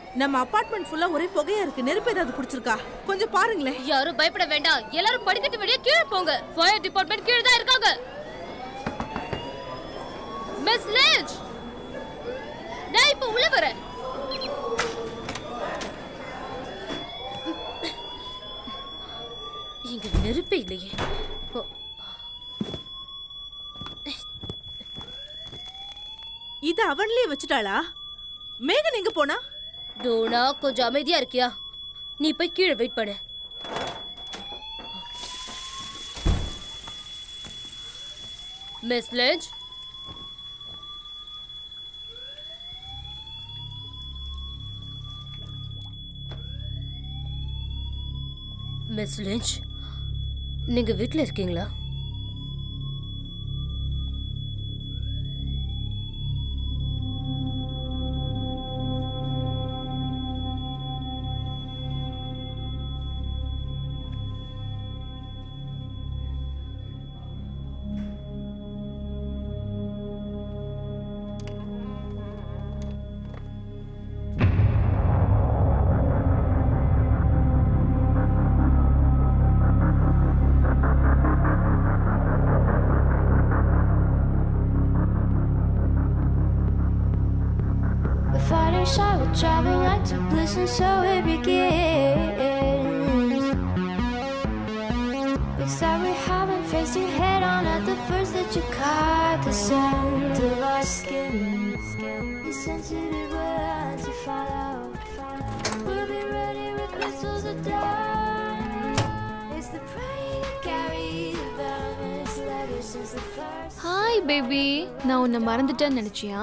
நம்ம அபார்ட்மெண்ட் ஃபுல்லா ஒரே புகையா இருக்கு நெருப்பு ஏதாவது பிடிச்சிருக்கா கொஞ்சம் பாருங்களேன் யாரும் பயப்பட வேண்டாம் எல்லாரும் படிக்கட்டு வழியா கீழே போங்க ஃபயர் டிபார்ட்மெண்ட் கீழே தான் இருக்காங்க மிஸ் லிஞ்ச் நான் இப்ப உள்ள வரேன் இங்க நெருப்பே இல்லையே ஓ, இது அவன்லயே வச்சுட்டாளா மேகன் எங்க போனா டோனா கொஞ்சம் அமைதியா இருக்கியா நீ போய் கீழே வெயிட் பண்ணு மிஸ் லிஞ்ச் மிஸ் லிஞ்ச் நீங்க வீட்ல இருக்கீங்களா The fighting side will travel like to bliss, and so it begins. It's that we haven't faced you head on at the first that you caught the scent of our skin. The sensitive words you follow. We'll be ready with pistols of dawn. It's the pride that carries the venomous letters since the first. Hi baby நான் உன்னை மறந்துட்டேன்னு நினைச்சியா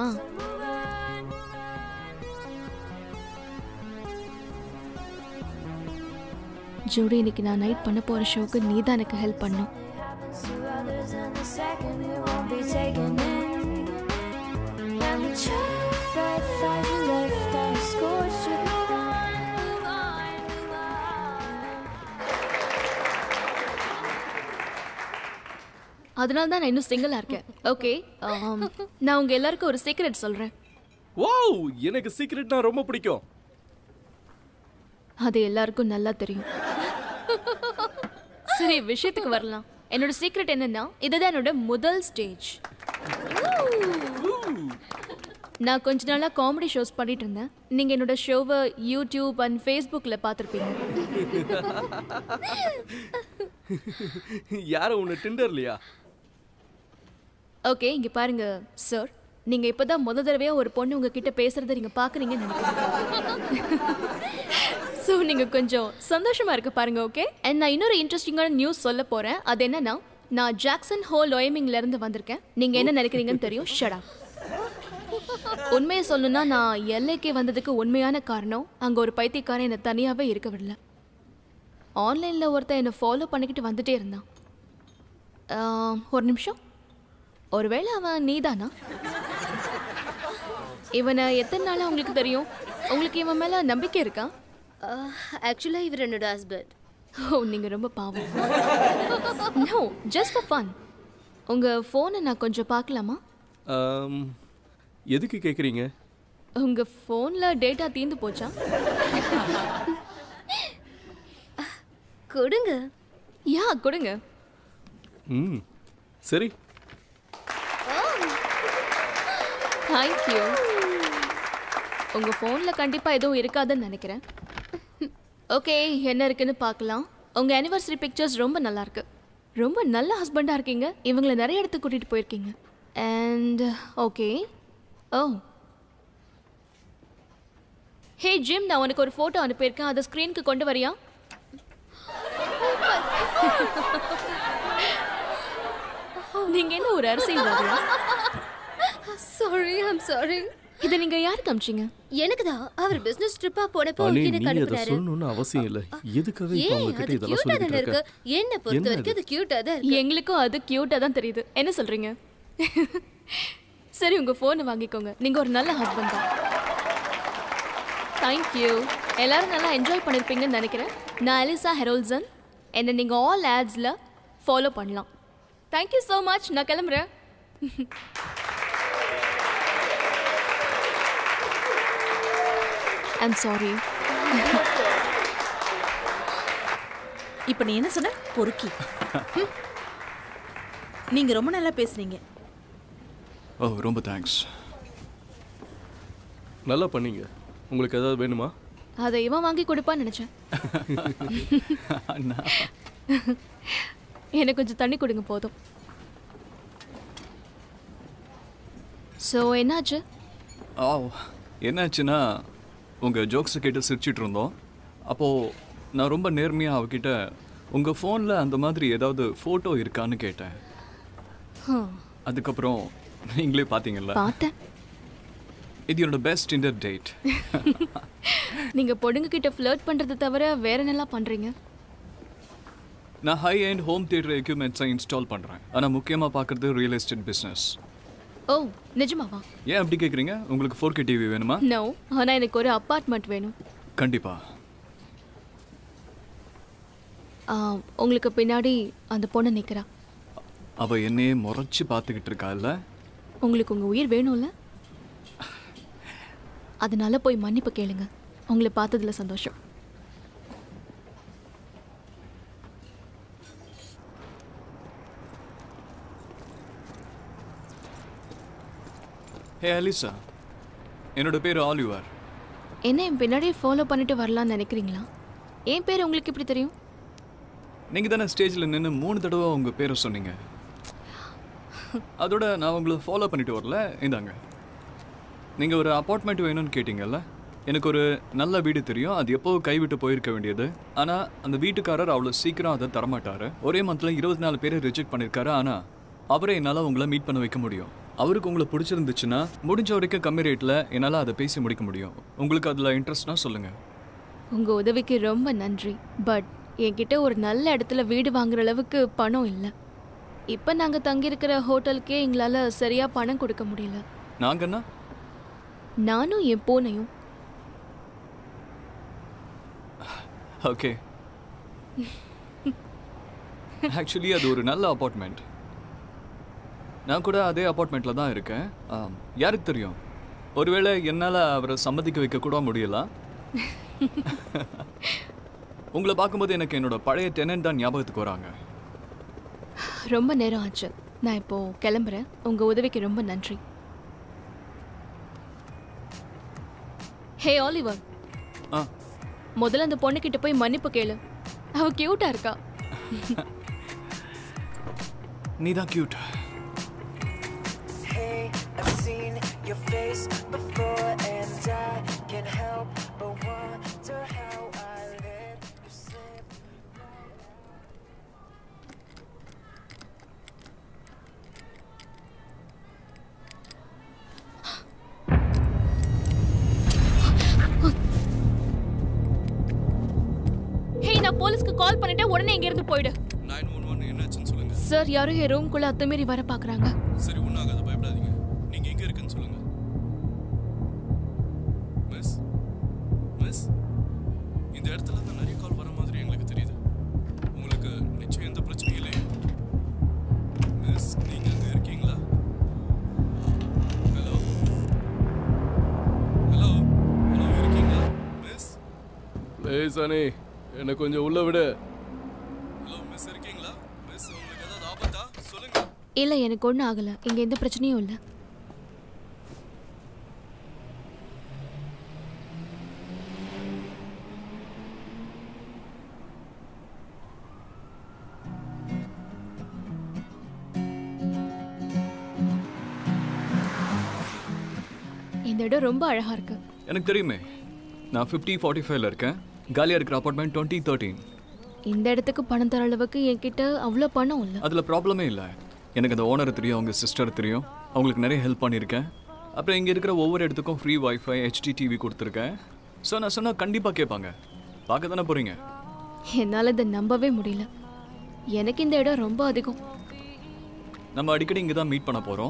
ஜோடி இன்னைக்கு நான் night பண்ண போற ஷோக்கு நீ தான் எனக்கு ஹெல்ப் பண்ணும் happens to others, and the second we won't be taken in. And the truth that thought you left unscorched should move on, move on, move on. அதனால தான் நான் இன்னும் சிங்கிளா இருக்கேன் ஓகே நான் உங்க எல்லாருக்கும் ஒரு சீக்ரெட் சொல்றேன் வாவ் எனக்கு சீக்ரெட்னா ரொம்ப பிடிக்கும் அது எல்லாருக்கும் நல்லா தெரியும் சரி விஷயத்துக்கு வரலாம் என்னோட சீக்ரெட் என்னன்னா இதுதான் என்னோட முதல் ஸ்டேஜ் நான் கொஞ்ச நாளா காமெடி ஷோஸ் பண்ணிட்டு இருந்தேன் நீங்க என்னோட ஷோவை யூடியூப் அண்ட் ஃபேஸ்புக்கில் பார்த்துருப்பீங்க யார உன்னை டிண்டர்லையா ஓகே இங்க பாருங்க சார் நீங்க இப்பதான் முத தடவையா ஒரு பொண்ணு உங்ககிட்ட பேசுறத நீங்க பாக்குறீங்கன்னு நினைக்கிறேன் ஸோ நீங்க கொஞ்சம் சந்தோஷமா இருக்க பாருங்க ஓகே அண்ட் நான் இன்னொரு இன்ட்ரெஸ்டிங்கான நியூஸ் சொல்ல போறேன் அது என்னன்னா நான் ஜாக்சன் ஹோல் ஒயமிங்ல இருந்து வந்திருக்கேன் நீங்க என்ன நினைக்கிறீங்கன்னு தெரியும் ஷடா உண்மையை சொல்லணும்னா நான் எல்லைக்கு வந்ததுக்கு உண்மையான காரணம் அங்க ஒரு பைத்தியக்காரன் என்னை தனியாவே இருக்க விடல ஆன்லைன்ல ஒருத்தன் என்னை ஃபாலோ பண்ணிக்கிட்டு வந்துட்டே இருந்தான் ஆஹ், ஒரு நிமிஷம் ஒருவேளை அவன் நீதானா இவனை எத்தனை நாளா உங்களுக்கு தெரியும் உங்களுக்கு இவன் மேல நம்பிக்கை இருக்கா ஆக்சுவலா இவர் என்னோட ஹஸ்பண்ட் ஓ நீங்க ரொம்ப பாவம் நோ ஜஸ்ட் ஃபார் ஃபன் உங்க ஃபோனை நான் கொஞ்சம் பார்க்கலாமா ஆம், எதுக்கு கேக்குறீங்க உங்க ஃபோன்ல டேட்டா தீந்து போச்சா கொடுங்க யா கொடுங்க ம் சரி தேங்க்யூ உங்க ஃபோன்ல கண்டிப்பா எதுவும் இருக்காதுன்னு நினைக்கிறேன் ஓகே என்ன இருக்குன்னு பார்க்கலாம் உங்க anniversary பிக்சர்ஸ் ரொம்ப நல்லா இருக்கு ரொம்ப நல்ல ஹஸ்பண்டா இருக்கீங்க இவங்கள நிறைய இடத்துக்கு கூட்டிட்டு போயிருக்கீங்க and okay oh hey Jim நான் உனக்கு ஒரு ஃபோட்டோ அனுப்பியிருக்கேன் அதை ஸ்க்ரீனுக்கு கொண்டு வரியா நீங்க என்ன ஒரு அரசியல்வாதியா சாரி ஐம் சாரி இதை நீங்க யாருக்கு அமிச்சிங்க எனக்கு தான் அவர் பிசினஸ் ட்ரிப்பா போனப்போ அனி நீ எனக்கு அதை அனுப்புனாரு சொல்லணும்னு அவசியம் இல்லை எதுக்காக இப்போ ஏன் அவங்க அது கிட்ட இதெல்லாம் கியூட்டா சொல்லிட்டு தானே இருக்கு இருக்க என்ன பொறுத்த என்ன வரைக்கும் அது கியூட்டா தான் இருக்கு எங்களுக்கும் அது கியூட்டா தான் தெரியுது என்ன சொல்றீங்க சரி உங்க போனை வாங்கிக்கோங்க நீங்க ஒரு நல்ல ஹஸ்பண்ட் தான் தேங்க்யூ எல்லாரும் நல்லா என்ஜாய் பண்ணிருப்பீங்கன்னு நினைக்கிறேன் நான் அலிசா ஹெரோல்சன் என்னை நீங்க ஆல் ஆட்ஸ்ல ஃபாலோ பண்ணலாம் தேங்க்யூ ஸோ மச் நான் கிளம்புறேன் ஐம் சாரி இப்ப நீ என்ன சொன்ன பொறுக்கி ம். நீங்க ரொம்ப நல்லா பேசுனீங்க ஓ ரொம்ப தேங்க்ஸ் நல்லா பண்ணீங்க உங்களுக்கு ஏதாவது வேணுமா அதை இவன் வாங்கி கொடுப்பான்னு நினச்சேன் அண்ணா எனக்கு கொஞ்சம் தண்ணி கொடுங்க போதும் ஸோ என்னாச்சு ஆ என்னாச்சுன்னா உங்கள் ஜோக்ஸை கேட்டு சிரிச்சிட்டு இருந்தோம் அப்போது நான் ரொம்ப நேர்மையாக அவகிட்ட உங்கள் ஃபோனில் அந்த மாதிரி ஏதாவது ஃபோட்டோ இருக்கான்னு கேட்டேன் ஹம், அதுக்கப்புறம் நீங்களே பார்த்தீங்கல்ல பார்த்தேன் இது என்னோட பெஸ்ட் இன்டர் டேட் நீங்கள் பொடுங்க கிட்ட ஃப்ளர்ட் பண்ணுறது தவிர வேற என்னெல்லாம் பண்ணுறீங்க நான் ஹை அண்ட் ஹோம் தியேட்டர் எக்யூப்மெண்ட்ஸை இன்ஸ்டால் பண்ணுறேன் ஆனால் முக்கியமாக பார்க்குறது ரியல் எஸ்டேட் பிஸ்னஸ் ஓ நிஜமாவா ஏன் அப்படி கேட்குறீங்க உங்களுக்கு ஃபோர் கே டிவி வேணுமா நோ ஆனால் எனக்கு ஒரு அப்பார்ட்மெண்ட் வேணும் கண்டிப்பாக ஆ, உங்களுக்கு பின்னாடி அந்த பொண்ணு நிற்கிறா அவள் என்னையே முறைச்சி பார்த்துக்கிட்டு இருக்கா இல்லை உங்களுக்கு உங்கள் உயிர் வேணும்ல அதனால போய் மன்னிப்பு கேளுங்க உங்களை பார்த்ததுல சந்தோஷம் ஹே அலிசா என்னோட பேர் ஆலிவர் என்ன என் பின்னாடியே ஃபாலோ பண்ணிட்டு வரலாம்னு நினைக்கிறீங்களா என் பேர் உங்களுக்கு எப்படி தெரியும் நீங்கள் தானே ஸ்டேஜில் நின்று மூணு தடவை உங்கள் பேரை சொன்னீங்க அதோட நான் உங்களை ஃபாலோ பண்ணிட்டு வரல இந்தாங்க நீங்கள் ஒரு அப்பார்ட்மெண்ட் வேணும்னு கேட்டிங்கல்ல எனக்கு ஒரு நல்ல வீடு தெரியும் அது எப்போ கைவிட்டு போயிருக்க வேண்டியது ஆனால் அந்த வீட்டுக்காரர் அவ்வளோ சீக்கிரம் அதை தரமாட்டார் ஒரே மந்தில் இருபத்தி நாலு பேரை ரிஜெக்ட் பண்ணியிருக்காரு ஆனால் அவரே என்னால் உங்களை மீட் பண்ண வைக்க முடியும் அவருக்கு உங்களை பிடிச்சிருந்துச்சுன்னா முடிஞ்ச வரைக்கும் கம்மி ரேட்டில் என்னால் அதை பேசி முடிக்க முடியும் உங்களுக்கு அதில் இன்ட்ரெஸ்ட்னா சொல்லுங்கள் உங்க உதவிக்கு ரொம்ப நன்றி பட் என்கிட்ட ஒரு நல்ல இடத்துல வீடு வாங்குற அளவுக்கு பணம் இல்லை இப்போ நாங்கள் தங்கியிருக்கிற ஹோட்டலுக்கே எங்களால் சரியாக பணம் கொடுக்க முடியல நாங்கன்னா நானும் என் பூனையும் ஓகே ஆக்சுவலி அது ஒரு நல்ல அப்பார்ட்மெண்ட் நான் கூட அதே அப்பார்ட்மெண்ட்டில் தான் இருக்கேன் ஆம், யாருக்கு தெரியும் ஒருவேளை என்னால் அவரை சம்மதிக்க வைக்க கூட முடியலாம் உங்களை பார்க்கும்போது எனக்கு என்னோட பழைய டெனன்ட் தான் ஞாபகத்துக்கு வராங்க ரொம்ப நேரம் ஆச்சு நான் இப்போ கிளம்புறேன் உங்கள் உதவிக்கு ரொம்ப நன்றி ஹே ஆலிவர் ஆ முதல்ல அந்த பொண்ணுக்கிட்ட போய் மன்னிப்பு கேளு அவ கியூட்டா இருக்கா நீ தான் cute Hey, I've seen your face before, and I can't help but wonder how I let you slip. Hey நான் போலீஸ்க்கு கால் பண்ணிட்டேன் உடனே இங்க இருந்து போயிடு நைன் ஒன் ஒன் என்னாச்சுன்னு சொல்லுங்க சார் யாரோ என் ரூம்குள்ள அத்துமீறி வர பாக்குறாங்க சரி ஒன்றும் ஆகாது பயப்படாதீங்க நீங்கள் எங்கே இருக்குன்னு சொல்லுங்க மிஸ் மிஸ் இந்த இடத்துல தான் நிறைய கால் வர மாதிரி எங்களுக்கு தெரியுது உங்களுக்கு நிச்சயம் எந்த பிரச்சனையும் இல்லையே மிஸ் நீங்கள் அங்கே இருக்கீங்களா ஹலோ ஹலோ ஹலோ இருக்கீங்களா மிஸ் ப்ளீஸ் அனி என்னை கொஞ்சம் உள்ள விடு ஹலோ மிஸ் இருக்கீங்களா மிஸ் உங்களுக்கு ஏதாவது ஆபத்தா சொல்லுங்க இல்ல எனக்கு ஒன்றும் ஆகல இங்க எந்த பிரச்சனையும் இல்லை இந்த இடம் ரொம்ப அழகா இருக்கு எனக்கு தெரியுமே நான் ஃபிஃப்டி ஃபார்ட்டி ஃபைவ்ல இருக்கேன் காலியாக இருக்கிற அப்பார்ட்மெண்ட் டுவெண்ட்டி தேர்ட்டீன் இந்த இடத்துக்கு பணம் தர அளவுக்கு என்கிட்ட அவ்வளோ பணம் இல்லை அதில் ப்ராப்ளமே இல்லை எனக்கு அந்த ஓனர் தெரியும் அவங்க சிஸ்டர் தெரியும் அவங்களுக்கு நிறைய ஹெல்ப் பண்ணியிருக்கேன் அப்புறம் இங்கே இருக்கிற ஒவ்வொரு இடத்துக்கும் ஃப்ரீ வைஃபை ஹெச்டி டிவி கொடுத்துருக்கேன் ஸோ நான் சொன்னால் கண்டிப்பாக கேட்பாங்க பார்க்க தானே போகிறீங்க என்னால் இதை நம்பவே முடியல எனக்கு இந்த இடம் ரொம்ப அதிகம் நம்ம அடிக்கடி இங்கே தான் மீட் பண்ண போகிறோம்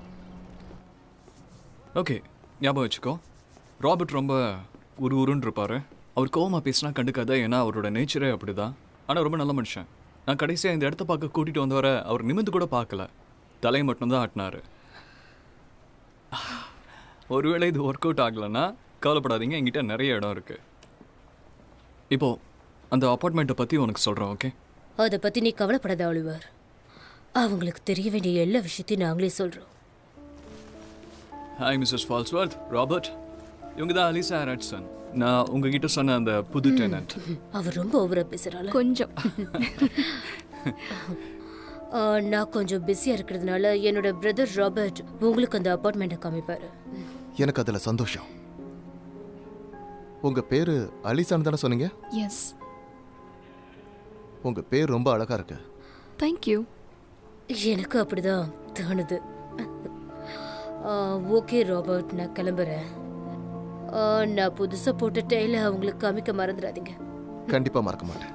ஓகே ஞாபகம் வச்சுக்கோ ராபர்ட் ரொம்ப உரு உருன்னு இருப்பார் அவர் கோவமா பேசினா கண்டுக்காத ஏன்னா அவரோட நேச்சரே அப்படிதான் ஆனால் ரொம்ப நல்ல மனுஷன் நான் கடைசியாக இந்த இடத்த பார்க்க கூட்டிகிட்டு வந்தவரை அவர் நிமிந்து கூட பார்க்கல தலையை மட்டும்தான் ஆட்டினாரு ஒருவேளை இது ஒர்க் அவுட் ஆகலைன்னா கவலைப்படாதீங்க என்கிட்ட நிறைய இடம் இருக்கு இப்போ அந்த அப்பார்ட்மெண்ட்டை பற்றி உனக்கு சொல்கிறேன் ஓகே அதை பத்தி நீ கவலைப்படாத ஆலிவர் அவங்களுக்கு தெரிய வேண்டிய எல்லா விஷயத்தையும் நாங்களே சொல்றோம் ஹாய் மிஸ்ஸஸ் ஃபால்ஸ்வர்த் ராபர்ட் இவங்க தான் அலிசா ஹேரட்சன் நான் உங்ககிட்ட சொன்ன அந்த புது டெனன்ட் அவர் ரொம்ப ஓவரா பேசுறாள் கொஞ்சம் நான் கொஞ்சம் பிஸியா இருக்கிறதுனால என்னோட பிரதர் ராபர்ட் உங்களுக்கு அந்த அப்பார்ட்மெண்ட்டை காமிப்பாரு எனக்கு அதுல சந்தோஷம் உங்க பேரு அலிசான் தானே சொன்னீங்க எஸ் உங்க பேர் ரொம்ப அழகா இருக்கு தேங்க்யூ எனக்கு அப்படிதான் தோணுது ஓகே ராபர்ட் நான் கிளம்புறேன் ஆ, நான் புதுசா போட்ட டெய்ல அவங்களுக்கு காமிக்க மறந்துடாதீங்க கண்டிப்பா மறக்க மாட்டேன்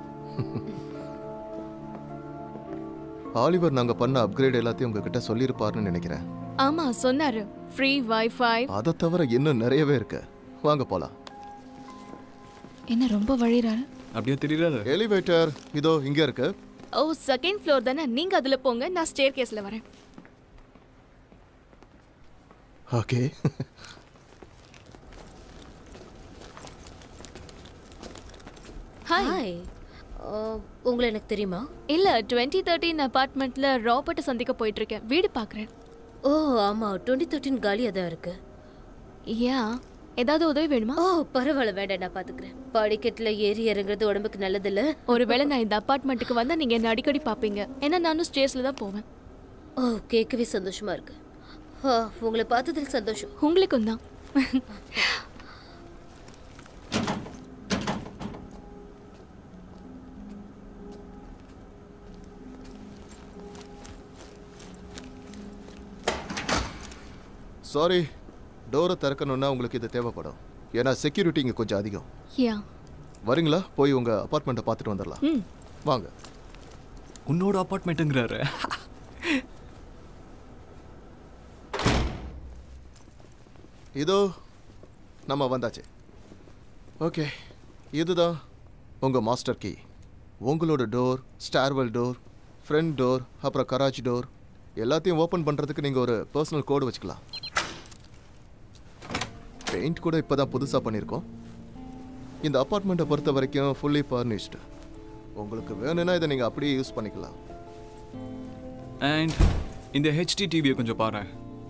ஆலிவர் நாங்க பண்ண அப்கிரேட் எல்லாத்தையும் உங்ககிட்ட சொல்லியிருப்பாருன்னு நினைக்கிறேன் ஆமா சொன்னாரு ஃப்ரீ வைஃபை அதை தவிர இன்னும் நிறையவே இருக்கு வாங்க போலாம் என்ன ரொம்ப வழிறாரு அப்படியே தெரியாது எலிவேட்டர் இதோ இங்க இருக்கு ஓ செகண்ட் ஃப்ளோர் தானே நீங்க அதுல போங்க நான் ஸ்டேர் கேஸ்ல வரேன் ஓகே ஹாய் ஹாய் உங்களை எனக்கு தெரியுமா இல்ல டுவெண்ட்டி தேர்ட்டின் அபார்ட்மெண்ட்ல ராபர்ட்டை சந்திக்க போயிட்டு இருக்கேன் வீடு பாக்குறேன் ஓ ஆமா டுவெண்ட்டி தேர்ட்டின் காலியாக தான் இருக்கு ஏன் ஏதாவது உதவி வேணுமா ஓ பரவாயில்ல வேண்டாம் நான் பாத்துக்கிறேன் படிக்கட்டுல ஏறி இறங்குறது உடம்புக்கு நல்லதில்ல ஒருவேளை நான் இந்த அபார்ட்மெண்ட்டுக்கு வந்தா நீங்க என்ன அடிக்கடி பாப்பீங்க ஏன்னா நானும் ஸ்டேர்ஸ்ல தான் போவேன் ஓ கேட்கவே சந்தோஷமா இருக்கு ஆ, உங்களை பார்த்ததில் சந்தோஷம் உங்களுக்கும் தான் சாரி டோரை திறக்கணும்னா உங்களுக்கு இது தேவைப்படும் ஏன்னா செக்யூரிட்டி இங்கே கொஞ்சம் அதிகம் யா வரீங்களா போய் உங்க அபார்ட்மெண்ட்டை பார்த்துட்டு வந்துடலாம் ம் வாங்க உன்னோட அப்பார்ட்மெண்ட்டுங்கிறாரு இதோ நம்ம வந்தாச்சு ஓகே இதுதான் உங்கள் மாஸ்டர் கீ உங்களோட door stairwell door front door அப்புறம் கராச் டோர் எல்லாத்தையும் ஓப்பன் பண்ணுறதுக்கு நீங்கள் ஒரு பர்சனல் கோடு வச்சுக்கலாம் பெயிண்ட் கூட இப்போ தான் புதுசாக பண்ணியிருக்கோம் இந்த அப்பார்ட்மெண்ட்டை பொறுத்த வரைக்கும் ஃபுல்லி ஃபர்னிஷ்டு உங்களுக்கு வேணும்னா இதை நீங்கள் அப்படியே யூஸ் பண்ணிக்கலாம் அண்ட் இந்த ஹெச்டி டிவியை கொஞ்சம் பாரு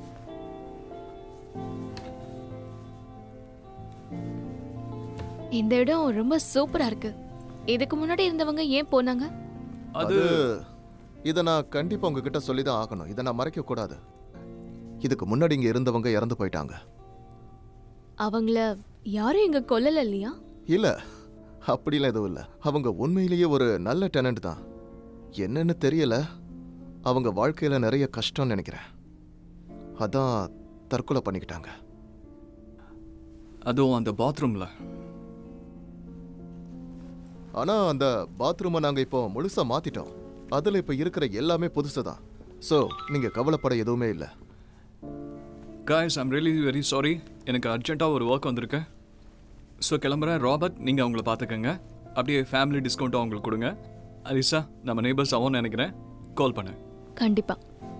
இந்த இடம் ரொம்ப சூப்பரா இருக்கு இதுக்கு முன்னாடி இருந்தவங்க ஏன் போனாங்க அது அது இதை நான் கண்டிப்பாக உங்ககிட்ட சொல்லி தான் ஆகணும் இதை நான் மறைக்கக்கூடாது இதுக்கு முன்னாடி இங்கே இருந்தவங்க இறந்து போயிட்டாங்க அவங்கள யாரும் இங்க கொல்லல இல்லையா இல்லை அப்படிலாம் எதுவும் இல்லை அவங்க உண்மையிலேயே ஒரு நல்ல டெனன்ட் தான் என்னன்னு தெரியல அவங்க வாழ்க்கையில் நிறைய கஷ்டம்னு நினைக்கிறேன் அதான் தற்கொலை பண்ணிக்கிட்டாங்க அதுவும் அந்த பாத்ரூம்ல ஆனால் அந்த பாத்ரூமை நாங்கள் இப்போ முழுசாக மாற்றிட்டோம் அதில் இப்போ இருக்கிற எல்லாமே புதுசு தான் ஸோ நீங்கள் கவலைப்பட எதுவுமே இல்லை guys I'm really very sorry எனக்கு அர்ஜென்ட்டாக ஒரு ஒர்க் வந்திருக்கு ஸோ கிளம்புறேன் ராபர்ட் நீங்கள் அவங்கள பார்த்துக்கங்க அப்படியே ஃபேமிலி டிஸ்கவுண்ட்டும் அவங்களுக்கு கொடுங்க அலிசா நம்ம நெய்பர்ஸ் ஆகும்னு நினைக்கிறேன் கால் பண்ணு கண்டிப்பா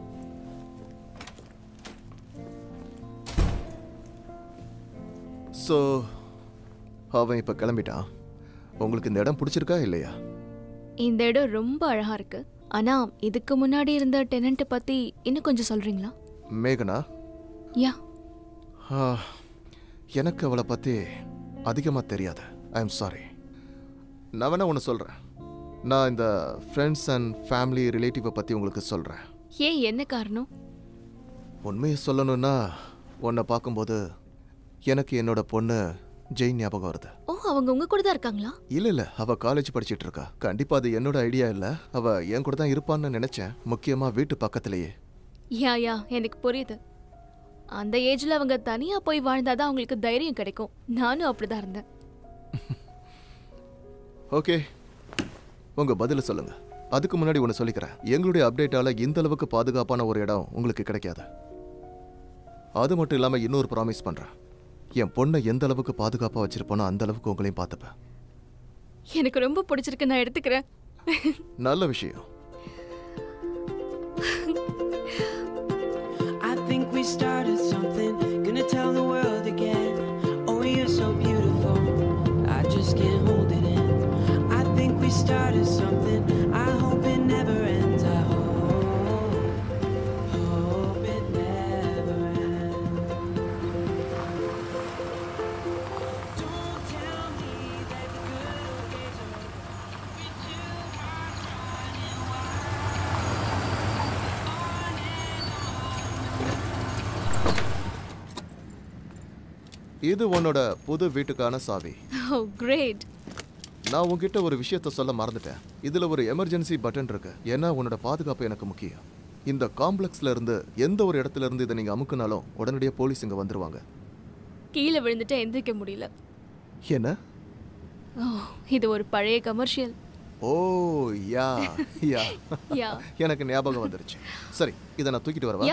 ஸோ அவன் இப்போ கிளம்பிட்டான் உங்களுக்கு இந்த இடம் பிடிச்சிருக்கா இல்லையா இந்த இடம் ரொம்ப அழகா இருக்கு ஆனா இதுக்கு முன்னாடி இருந்த டெனண்ட் பத்தி இன்னும் கொஞ்சம் சொல்றீங்களா மேகனா யா ஆ, எனக்கு அவளை பற்றி அதிகமாக தெரியாது ஐ எம் சாரி நான் வேணா ஒன்று சொல்கிறேன் நான் இந்த ஃப்ரெண்ட்ஸ் அண்ட் ஃபேமிலி ரிலேட்டிவை பற்றி உங்களுக்கு சொல்கிறேன் ஏன் என்ன காரணம் உண்மையை சொல்லணும்னா உன்னை பார்க்கும்போது எனக்கு என்னோட பொண்ணு ஜெயின் ஞாபகம் வருது ஓ அவங்க உங்க கூட தான் இருக்காங்களா இல்லை இல்லை அவள் காலேஜ் படிச்சிட்டு இருக்கா கண்டிப்பாக அது என்னோட ஐடியா இல்லை அவள் என் கூட தான் இருப்பான்னு நினச்சேன் முக்கியமாக வீட்டு பக்கத்துலேயே யா யா எனக்கு புரியுது அந்த ஏஜ்ல அவங்க தனியா போய் வாழ்ந்தாதான் அவங்களுக்கு தைரியம் கிடைக்கும் நானும் அப்படிதான் இருந்தேன் ஓகே உங்க பதில சொல்லுங்க அதுக்கு முன்னாடி ஒன்று சொல்லிக்கிறேன் எங்களுடைய அப்டேட்டால இந்த அளவுக்கு பாதுகாப்பான ஒரு இடம் உங்களுக்கு கிடைக்காது அது மட்டும் இல்லாமல் இன்னொரு ப்ராமிஸ் பண்றேன் என் பொண்ணை எந்த அளவுக்கு பாதுகாப்பாக வச்சிருப்போனோ அந்த அளவுக்கு உங்களையும் பார்த்துப்பேன் எனக்கு ரொம்ப பிடிச்சிருக்கு நான் எடுத்துக்கிறேன் நல்ல விஷயம் I think we started something, gonna tell the world again. Oh, you're இது உன்னோட புது வீட்டுக்கான சாவி ஓ கிரேட் நான் உன்கிட்ட ஒரு விஷயத்த சொல்ல மறந்துட்டேன் இதுல ஒரு எமர்ஜென்சி பட்டன் இருக்கு ஏன்னா உன்னோட பாதுகாப்பு எனக்கு முக்கியம் இந்த காம்ப்ளெக்ஸ்ல இருந்து எந்த ஒரு இடத்துல இருந்து இதை நீங்க அமுக்குனாலும் உடனடியாக போலீஸ் இங்க வந்துருவாங்க கீழே விழுந்துட்டு எந்திரிக்க முடியல என்ன ஓ இது ஒரு பழைய கமர்ஷியல் ஓ யா யா யா எனக்கு ஞாபகம் வந்துருச்சு சரி இதை நான் தூக்கிட்டு வரவா யா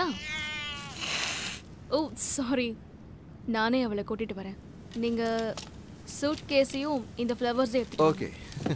ஓ சாரி நானே அவளை கூட்டிட்டு வரேன் நீங்க சூட் கேஸையும் இந்த ஃப்ளவர்ஸையும் எடுத்துட்டு ஓகே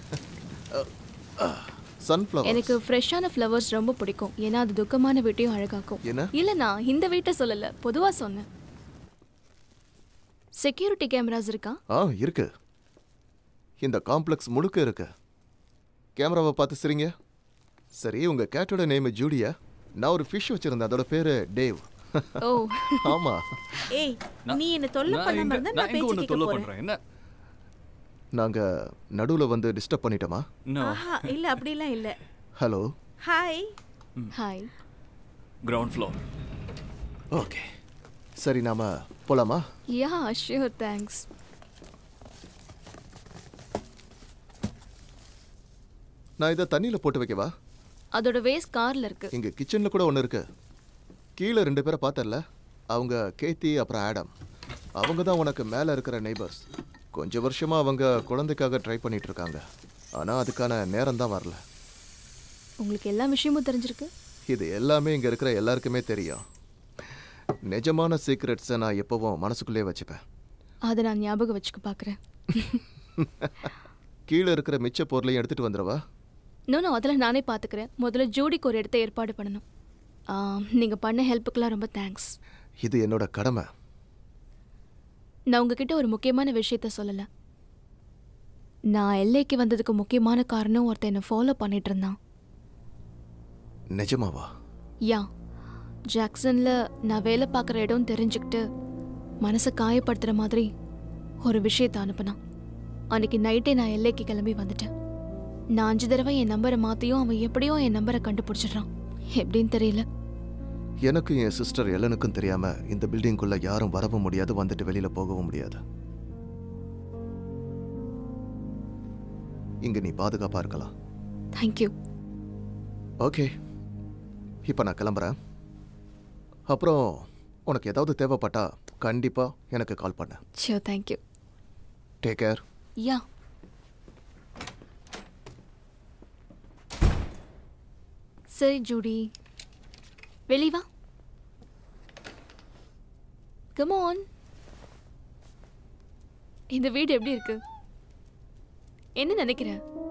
சன்ஃப்ளவர் எனக்கு ஃப்ரெஷ்ஷான ஃப்ளவர்ஸ் ரொம்ப பிடிக்கும் ஏன்னா அது துக்கமான வீட்டையும் அழகாக்கும் என்ன? இல்ல நான் இந்த வீட்டை சொல்லல பொதுவா சொன்னேன் செக்யூரிட்டி கேமராஸ் இருக்கா ஆ இருக்கு இந்த காம்ப்ளெக்ஸ் முழுக்க இருக்கு கேமராவை பார்த்து சிரிங்க சரி உங்க கேட்டோட நேம் ஜூடியா நான் ஒரு ஃபிஷ் வச்சிருந்தேன் அதோட பேரு டேவ் ஓ ஆமா ஏய் நீ என்ன தொல்லை நான் பண்ணாம எங்க- இருந்தா நான் நான் எங்க பேச்சு உன்னை கேட்க தொல்லை போறேன் பண்றேன் என்ன நாங்க நடுவுல வந்து டிஸ்டர்ப் பண்ணிட்டோமா நோ ஆஹா இல்ல அப்படிலாம் இல்ல hello hi hi ground floor okay சரி நாம போலாமா யா ஷியோர் தேங்க்ஸ் நான் இதை தண்ணியில போட்டு வைக்கவா அதோட வேஸ்ட் கார்ல இருக்கு இங்க கிச்சன்ல கூட ஒன்று இருக்கு கீழே ரெண்டு பேரை பார்த்தல அவங்க கேத்தி அப்புறம் ஆடம் அவங்க தான் உனக்கு மேலே இருக்கிற நெய்பர்ஸ் கொஞ்ச வருஷமா அவங்க குழந்தைக்காக ட்ரை பண்ணிட்டு இருக்காங்க ஆனா அதுக்கான நேரம் தான் வரல உங்களுக்கு எல்லா விஷயமும் தெரிஞ்சிருக்கு இது எல்லாமே இங்க இருக்கிற எல்லாருக்குமே தெரியும் நிஜமான சீக்ரெட்ஸை நான் எப்பவும் மனசுக்குள்ளே வச்சுப்பேன் அதை நான் ஞாபகம் வச்சுக்க பார்க்குறேன் கீழே இருக்கிற மிச்ச பொருளையும் எடுத்துட்டு வந்துடவா இன்னும் அதில் நானே பார்த்துக்கிறேன் முதல்ல ஜூடிக்கு ஒரு இடத்த ஏற்பாடு பண்ணணும் ஆ, நீங்க பண்ண ஹெல்ப்புக்கெல்லாம் ரொம்ப தேங்க்ஸ் இது என்னோட கடமை நான் உங்ககிட்ட ஒரு முக்கியமான விஷயத்த சொல்லலை நான் எல்லைக்கு வந்ததுக்கு முக்கியமான காரணம் ஒருத்தன் என்னை ஃபாலோ பண்ணிட்டு இருந்தான் நிஜமாவா யா ஜாக்சனில் நான் வேலை பார்க்குற இடம் தெரிஞ்சுக்கிட்டு மனசை காயப்படுத்துகிற மாதிரி ஒரு விஷயத்தை அனுப்புனான் அன்னைக்கு நைட்டே நான் எல்லைக்கு கிளம்பி வந்துட்டேன் நான் அஞ்சு தடவை என் நம்பரை மாற்றியும் அவன் எப்படியோ என் நம்பரை கண்டுபிடிச்சிடுறான் எப்படின்னு தெரியல எனக்கும் என் சிஸ்டர் எல்லனுக்கும் தெரியாம இந்த பில்டிங்குள்ள யாரும் வரவும் முடியாது வந்துட்டு வெளியில போகவும் முடியாது இங்க நீ பாதுகாப்பா இருக்கலாம் தேங்க்யூ ஓகே இப்போ நான் கிளம்புறேன் அப்புறம் உனக்கு ஏதாவது தேவைப்பட்டா கண்டிப்பா எனக்கு கால் பண்ண ஷியோ தேங்க்யூ டேக் கேர் யா சரி ஜூடி வெளி வா கம் ஆன் இந்த வீடு எப்படி இருக்கு என்ன நினைக்கிற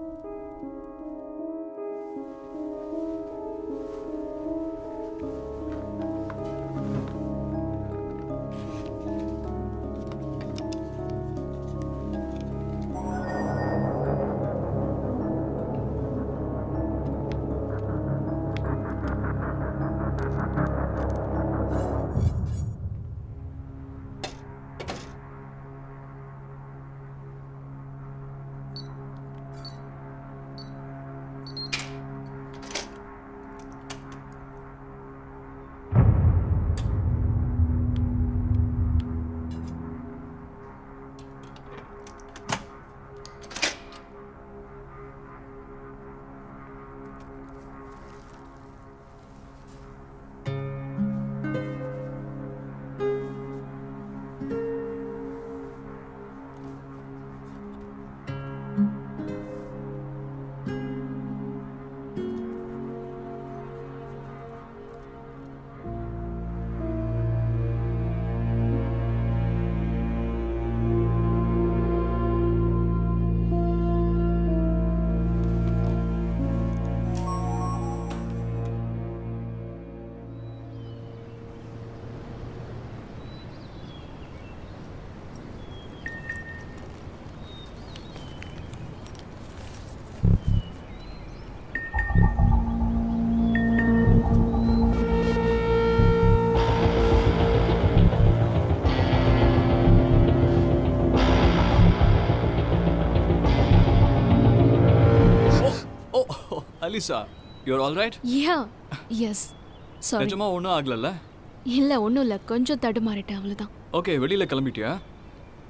oh Alisa you're all right yeah yes sorry நிஜமா ஒன்றும் ஆகலல்ல இல்லை ஒன்றும் இல்லை கொஞ்சம் தடுமாறிட்டேன் அவ்வளோதான் ஓகே வெளியில கிளம்பிட்டியா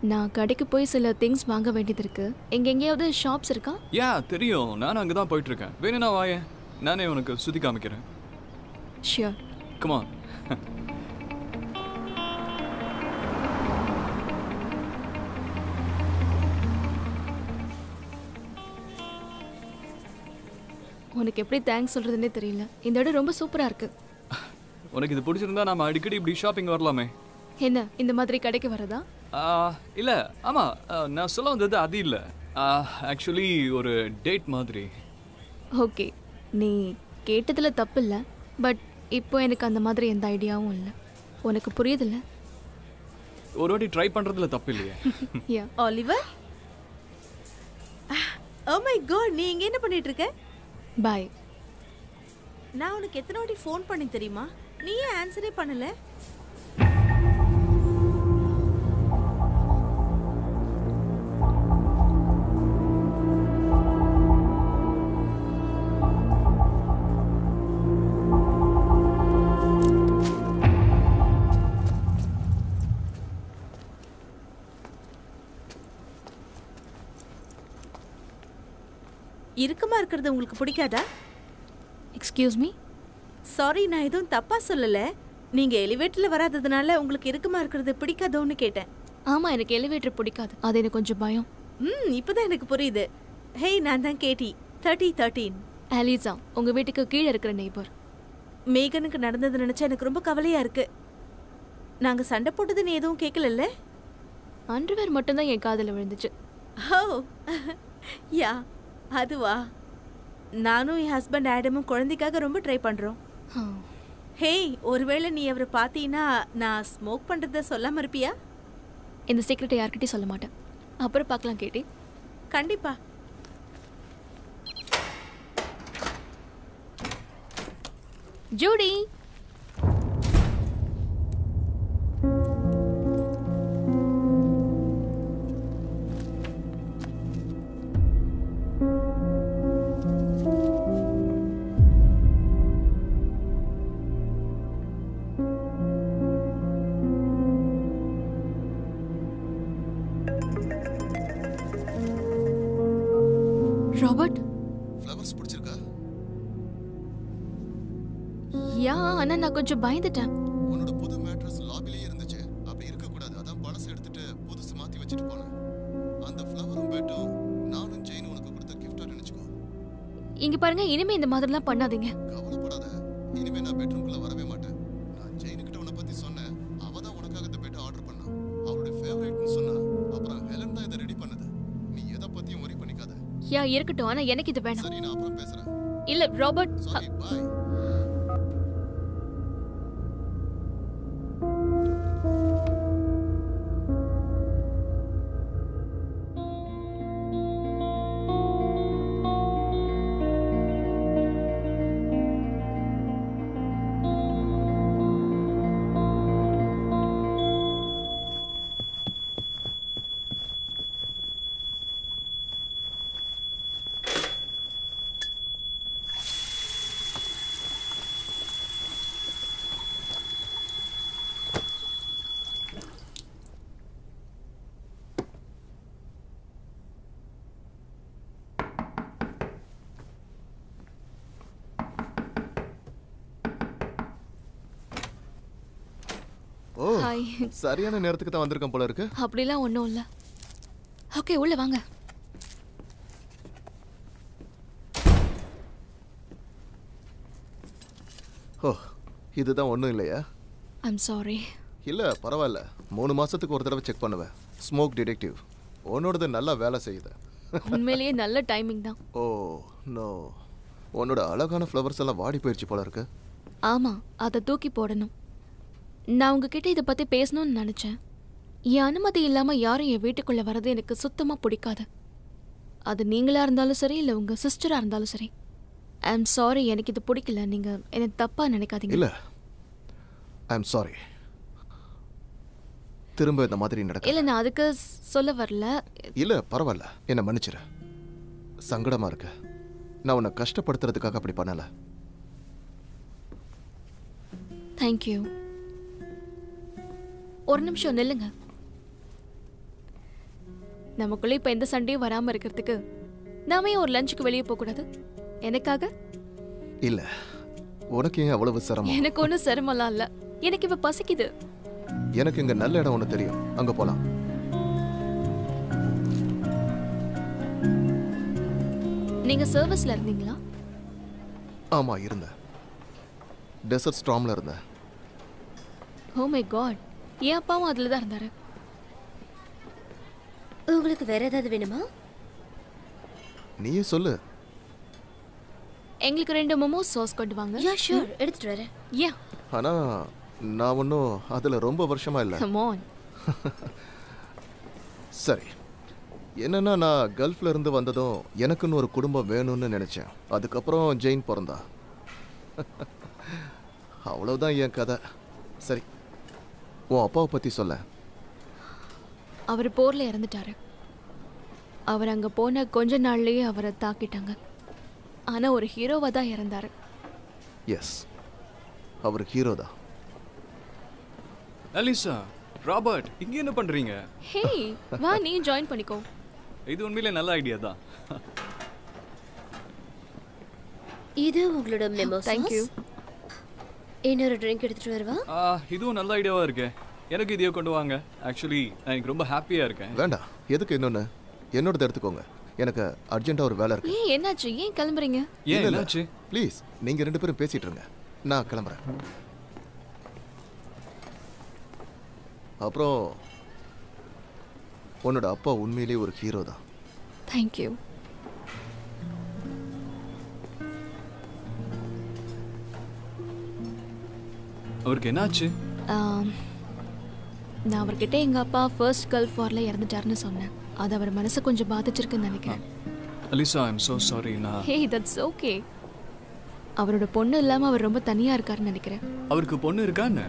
நான் கடைக்கு போய் சில திங்ஸ் வாங்க வேண்டியது இருக்கு எங்க எங்கேயாவது ஷாப்ஸ் இருக்கா யா தெரியும் நானும் அங்கே தான் போயிட்டு இருக்கேன் வேணும்னா வாயேன் நானே உனக்கு சுத்தி காமிக்கிறேன் ஷியோர் கமான் உனக்கு எப்படி தேங்க்ஸ் சொல்றதுன்னே தெரியல இந்த இடம் ரொம்ப சூப்பரா இருக்கு உனக்கு இது பிடிச்சிருந்தா நாம அடிக்கடி இப்படி ஷாப்பிங் வரலாமே என்ன இந்த மாதிரி கடைக்கு வரதா ஆ, இல்ல ஆமா ஆ, நான் சொல்ல வந்தது அது இல்ல ஆக்சுவலி ஒரு டேட் மாதிரி ஓகே நீ கேட்டதுல தப்பு இல்லை பட் இப்போ எனக்கு அந்த மாதிரி எந்த ஐடியாவும் இல்லை உனக்கு புரியுதில்ல ஒரு வாட்டி ட்ரை பண்றதுல தப்பு இல்லையே yeah Oliver oh my God நீ இங்க என்ன பண்ணிட்டு இருக்க பாய் நான் உனக்கு எத்தனை வாட்டி ஃபோன் பண்ணி தெரியுமா நீ ஏன் ஆன்சரே பண்ணல இறுக்கமா இருக்கிறது உங்களுக்கு பிடிக்காதா எக்ஸ்கியூஸ் மீ சாரி நான் எதுவும் தப்பா சொல்லல நீங்க எலிவேட்டர்ல வராததுனால உங்களுக்கு இறுக்கமா இருக்கிறது பிடிக்காதோன்னு கேட்டேன் ஆமாம் எனக்கு எலிவேட்டர் பிடிக்காது அது எனக்கு கொஞ்சம் பயம் ம் இப்போதான் எனக்கு புரியுது ஹேய் நான் தான் கேட்டி தேர்ட்டி தேர்ட்டீன் அலிசா உங்கள் வீட்டுக்கு கீழே இருக்கிற நெய்பர் மேகனுக்கு நடந்தது நினைச்சா எனக்கு ரொம்ப கவலையா இருக்கு நாங்க சண்டை போட்டதுன்னு எதுவும் கேட்கலல்ல அண்டர்வேர் மட்டும்தான் என் காதில் விழுந்துச்சு ஓ யா அதுவா நானும் என் ஹஸ்பண்ட் ஆடமும் குழந்தைக்காக ரொம்ப ட்ரை பண்றோம் ஆ. ஹேய் ஒருவேளை நீ அவரை பார்த்தீன்னா நான் ஸ்மோக் பண்றத சொல்லாம இருப்பியா இந்த சீக்கிரட்டை யார்கிட்டயும் சொல்ல மாட்டேன் அப்புறம் பார்க்கலாம் கேட்டி கண்டிப்பா ஜூடி ராபர்ட் ஃப்ளவர்ஸ் பிடிச்சிருக்கா யா ஆனா நான் கொஞ்சம் பயந்துட்டேன் உன்னோட புது மேட்ரஸ் லாபிலேயே இருந்துச்சு அப்படி இருக்கக்கூடாது அதான் பழசு எடுத்துட்டு புதுசு மாத்தி வச்சுட்டு போனேன் அந்த ஃப்ளவரும் பேட்டும் நானும் ஜெயின் உனக்கு கொடுத்த கிஃப்டா நினைச்சுக்கோ இங்க பாருங்க இனிமே இந்த மாதிரிலாம் பண்ணாதீங்க கவலைப்படாத இனிமே நான் பெட்ரூம்குள்ள வரவே மாட்டேன் நான் ஜெயினுக்கிட்ட உன்னை பத்தி சொன்னேன் அவ தான் உனக்காக இந்த பெட் ஆர்டர் பண்ணா அவளுடைய ஃபேவரட்னு சொன்னா அப்புறம் ஹெலன் தான் இதை ரெடி பண்ணது நீ எதை பத்தியும் worry பண்ணிக்காத யா இருக்கட்டும் ஆனா எனக்கு இது வேணாம் சரி நான் அப்புறம் பேசுறேன் இல்ல Robert sorry bye oh hi சரியான நேரத்துக்கு தான் வந்திருக்கேன் போல இருக்கு அப்படிலாம் ஒன்றும் இல்லை ஓகே உள்ள வாங்க ஓ இதுதான் ஒன்றும் இல்லையா ஐம் சாரி இல்லை பரவாயில்ல மூணு மாசத்துக்கு ஒரு தடவை செக் பண்ணுவேன் ஸ்மோக் டிடெக்டிவ் உன்னோடது நல்லா வேலை செய்யுது உண்மையிலேயே நல்ல டைமிங் தான் ஓ நோ உன்னோட அழகான ஃப்ளவர்ஸ் எல்லாம் வாடி போயிடுச்சு போல இருக்கு ஆமாம் அதை தூக்கி போடணும் நான் உங்ககிட்ட இதை பற்றி பேசணும்னு நினச்சேன் என் அனுமதி இல்லாமல் யாரும் என் வீட்டுக்குள்ளே வர்றது எனக்கு சுத்தமாக பிடிக்காது அது நீங்களாக இருந்தாலும் சரி இல்லை உங்கள் சிஸ்டராக இருந்தாலும் சரி ஐ எம் சாரி எனக்கு இது பிடிக்கல நீங்கள் என்னை தப்பாக நினைக்காதீங்க இல்லை ஐ எம் சாரி திரும்ப இந்த மாதிரி நடக்க இல்லை நான் அதுக்கு சொல்ல வரல இல்லை பரவாயில்ல என்னை மன்னிச்சிரு சங்கடமா இருக்கு நான் உன்னை கஷ்டப்படுத்துறதுக்காக அப்படி பண்ணல தேங்க்யூ ஒரு நிமிஷம் நில்லுங்க நமக்குள்ள இப்ப எந்த சண்டையும் வராம இருக்கிறதுக்கு நாம ஏன் ஒரு லஞ்சுக்கு வெளியே போக கூடாது எனக்காக இல்ல உனக்கு ஏன் அவ்வளவு சிரமம் எனக்கு ஒன்றும் சிரமம்லாம் இல்ல எனக்கு இப்ப பசிக்குது எனக்கு இங்க நல்ல இடம் ஒன்று தெரியும் அங்க போலாம் நீங்க சர்வீஸ்ல இருந்தீங்களா ஆமா இருந்தேன் டெசர்ட் ஸ்ட்ராம்ல இருந்தேன் ஓ மை காட் என் அப்பாவும் அதுல தான் இருந்தாரு உங்களுக்கு வேற ஏதாவது வேணுமா நீயே சொல்லு எங்களுக்கு ரெண்டு மோமோ சாஸ் கொண்டு வாங்க யா ஷூர் எடுத்துட்டு வரேன் யா ஆனா நான் ஒன்றும் அதுல ரொம்ப வருஷமா இல்லை கம் ஆன் சரி என்னன்னா நான் கல்ஃப்ல இருந்து வந்ததும் எனக்குன்னு ஒரு குடும்பம் வேணும்னு நினைச்சேன் அதுக்கப்புறம் ஜெயின் பிறந்தா அவ்வளவுதான் என் கதை சரி உன் அப்பாவை பத்தி சொல்ல அவர் போர்ல இறந்துட்டாரு அவர் அங்க போன கொஞ்ச நாள்லயே அவரை தாக்கிட்டாங்க ஆனா ஒரு ஹீரோவா தான் இறந்தாரு எஸ் அவர் ஹீரோ தான் அலிசா ராபர்ட் இங்க என்ன பண்றீங்க ஹே வா நீ ஜாயின் பண்ணிக்கோ இது உண்மையிலே நல்ல ஐடியா தான் இது உங்களோட மெமோ Thank you. இன்னொரு ட்ரிங்க் எடுத்துட்டு வருவா ஆ, இதுவும் நல்ல ஐடியாவா இருக்கே எனக்கு இதையே கொண்டு வாங்க ஆக்சுவலி நான் எனக்கு ரொம்ப ஹாப்பியா இருக்கேன் வேண்டாம் எதுக்கு இன்னொன்னு என்னோடது எடுத்துக்கோங்க எனக்கு அர்ஜென்ட்டா ஒரு வேலை இருக்கு ஏன் என்னாச்சு ஏன் கிளம்புறீங்க ஏன் என்னாச்சு ப்ளீஸ் நீங்க ரெண்டு பேரும் பேசிட்டு இருங்க நான் கிளம்புறேன் அப்புறம் உன்னோட அப்பா உண்மையிலேயே ஒரு ஹீரோ தான் தேங்க்யூ அவருக்கு என்னாச்சு நான் அவர்கிட்ட எங்க அப்பா ஃபர்ஸ்ட் கல்ஃப் வார்ல இறந்துட்டாருன்னு சொன்னேன் அது அவர் மனசை கொஞ்சம் பாதிச்சிருக்குன்னு நினைக்கிறேன் அலிசா ஐம் so சாரி நான் ஹே தட்ஸ் ஓகே அவரோட பொண்ணு இல்லாம அவர் ரொம்ப தனியா இருக்காருன்னு நினைக்கிறேன் அவருக்கு பொண்ணு இருக்கான்னு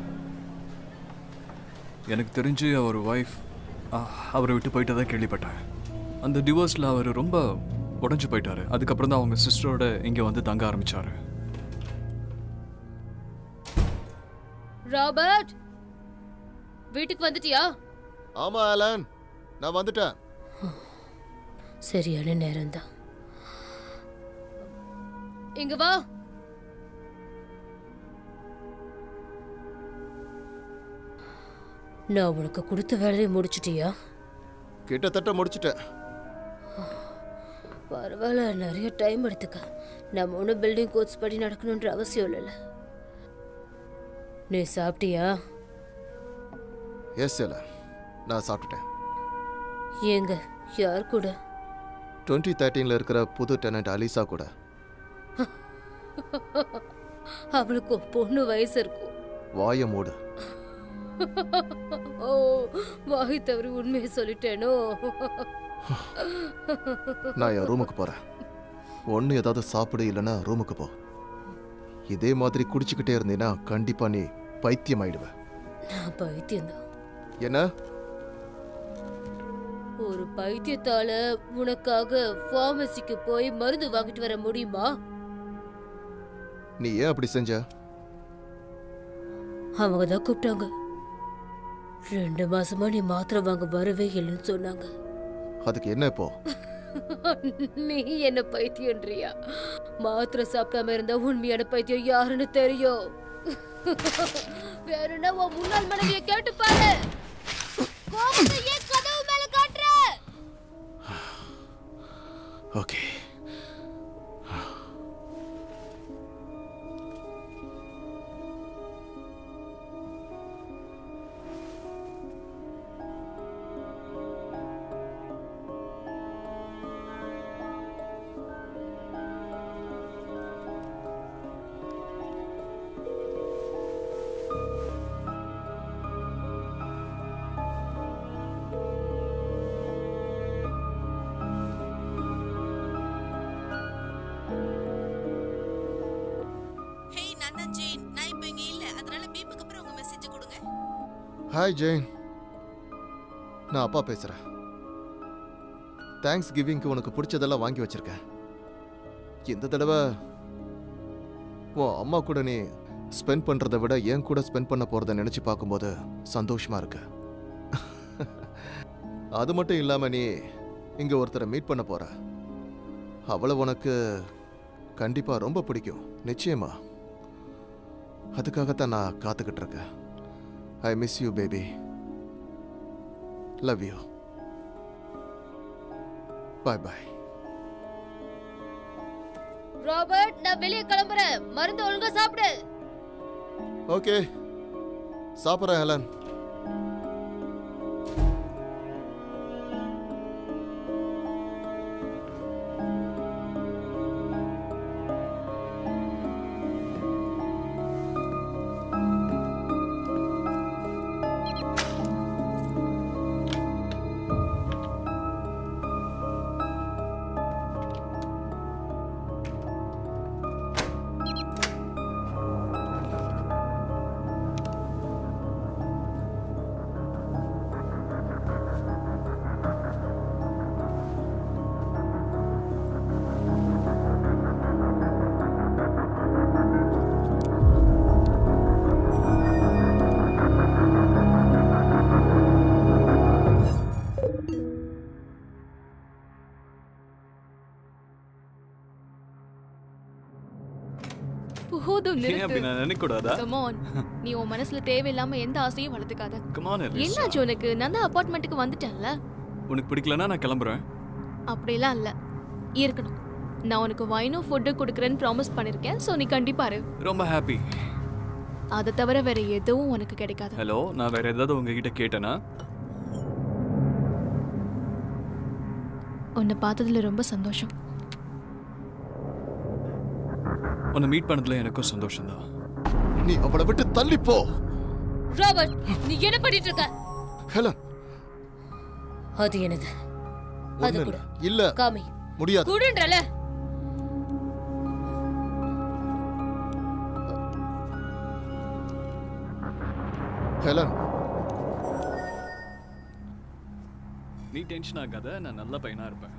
எனக்கு தெரிஞ்சு அவர் ஒய்ஃப் அவரை விட்டு போயிட்டதா கேள்விப்பட்டேன் அந்த டிவோர்ஸில் அவர் ரொம்ப உடஞ்சு போயிட்டாரு அதுக்கப்புறம் தான் அவங்க சிஸ்டரோட இங்கே வந்து தங்க ஆரம்பிச்சாரு ராபர்ட் வீட்டுக்கு வந்துட்டியா ஆமா ஆலன் நான் வந்துட்டேன் சரியான நேரம்தான் இங்க வா நான் உனக்கு கொடுத்த வேலையை முடிச்சிட்டியா கிட்டத்தட்ட முடிச்சிட்டேன் பரவாயில்ல நிறைய டைம் எடுத்துக்க நம்ம ஒன்றும் பில்டிங் கோட்ஸ் படி நடக்கணுன்ற அவசியம் இல்லைல்ல நீ சாப்பிட்டியா எஸ் ஆலன் நான் சாப்பிட்டுட்டேன் ஏங்க யார் கூட டுவெண்ட்டி தேர்ட்டீனில் இருக்கிற புது டெனண்ட் அலிசா கூட அவளுக்கு பொண்ணு வயசு இருக்கும் வாய மூடு ஓ வாய் தவறி உண்மையை சொல்லிட்டேனோ நான் என் ரூமுக்கு போறேன் ஒன்று ஏதாவது சாப்பிடு இல்லைன்னா ரூமுக்கு போ இதே மாதிரி குடிச்சுக்கிட்டே இருந்தீன்னா கண்டிப்பா நீ பைத்தியம் ஆயிடுவ நான் பைத்தியம்தான் என்ன ஒரு பைத்தியத்தால உனக்காக ஃபார்மசிக்கு போய் மருந்து வாங்கிட்டு வர முடியுமா நீ ஏன் அப்படி செஞ்ச அவங்க தான் கூப்பிட்டாங்க ரெண்டு மாசமா நீ மாத்திரை வாங்க வரவே இல்லைன்னு சொன்னாங்க அதுக்கு என்ன இப்போ நீ என்ன பைத்தியன்றியா மாத்திரை சாப்பிடாம இருந்தா உண்மையான பைத்தியம் யாருன்னு தெரியும் வேணும்னா உன் முன்னாள் மனைவிய கேட்டு பாரு கோபத்தை ஏன் கதவு மேல காட்டுற ஓகே ஹேய் நான் தான் ஜெயின் நான் இப்போ இங்க இல்ல அதனால பீப்புக்கு அப்புறம் உங்க மெசேஜ் கொடுங்க ஹாய் ஜெயின் நான் அப்பா பேசுறேன் தேங்க்ஸ் கிவிங்க்கு உனக்கு பிடிச்சதெல்லாம் வாங்கி வச்சிருக்கேன் இந்த தடவை உன் அம்மா கூட நீ ஸ்பெண்ட் பண்றதை விட என் கூட ஸ்பெண்ட் பண்ண போறத நினைச்சு பார்க்கும்போது சந்தோஷமா இருக்கு அது மட்டும் இல்லாம நீ இங்க ஒருத்தரை மீட் பண்ண போற அவளை உனக்கு கண்டிப்பா ரொம்ப பிடிக்கும் நிச்சயமா அதுக்காகத்தான் நான் காத்துக்கிட்டு இருக்கேன் I miss you baby love you bye bye Robert நான் வெளியே கிளம்புறேன் மருந்து ஒழுங்கா சாப்பிடு ஓகே சாப்பிட்றேன் ஹெலன் போதும் ஏன் அப்படி நிறுத்து நான் நினைக்கூடாதா Come on. நீ உன் மனசுல தேவையில்லாம எந்த ஆசையும் வளர்த்துக்காத கமான் என்னாச்சு உனக்கு நான் தான் அபார்ட்மெண்ட்டுக்கு வந்துட்டேன்ல உனக்கு பிடிக்கலன்னா நான் கிளம்புறேன் அப்படிலாம் இல்ல இருக்கணும் நான் உனக்கு வைனும் ஃபுட்டு கொடுக்குறேன்னு ப்ராமிஸ் பண்ணிருக்கேன் ஸோ நீ கண்டிப்பா இரு ரொம்ப ஹாப்பி அதை தவிர வேற எதுவும் உனக்கு கிடைக்காது ஹலோ நான் வேற ஏதாவது உங்ககிட்ட கேட்டேனா உன்னை பார்த்ததுல ரொம்ப சந்தோஷம் உன்னை மீட் பண்ணதுல எனக்கும் சந்தோஷம்தான் நீ அவளை விட்டு தள்ளி போ ராபர்ட் நீ என்ன பண்ணிட்டு இருக்க ஹெலன் அது என்னது அது ஒண்ணு கூட இல்ல. இல்ல காமி முடியாது குடுன்றல ஹெலன் நீ டென்ஷன் ஆகாத நான் நல்ல பையனா இருப்பேன்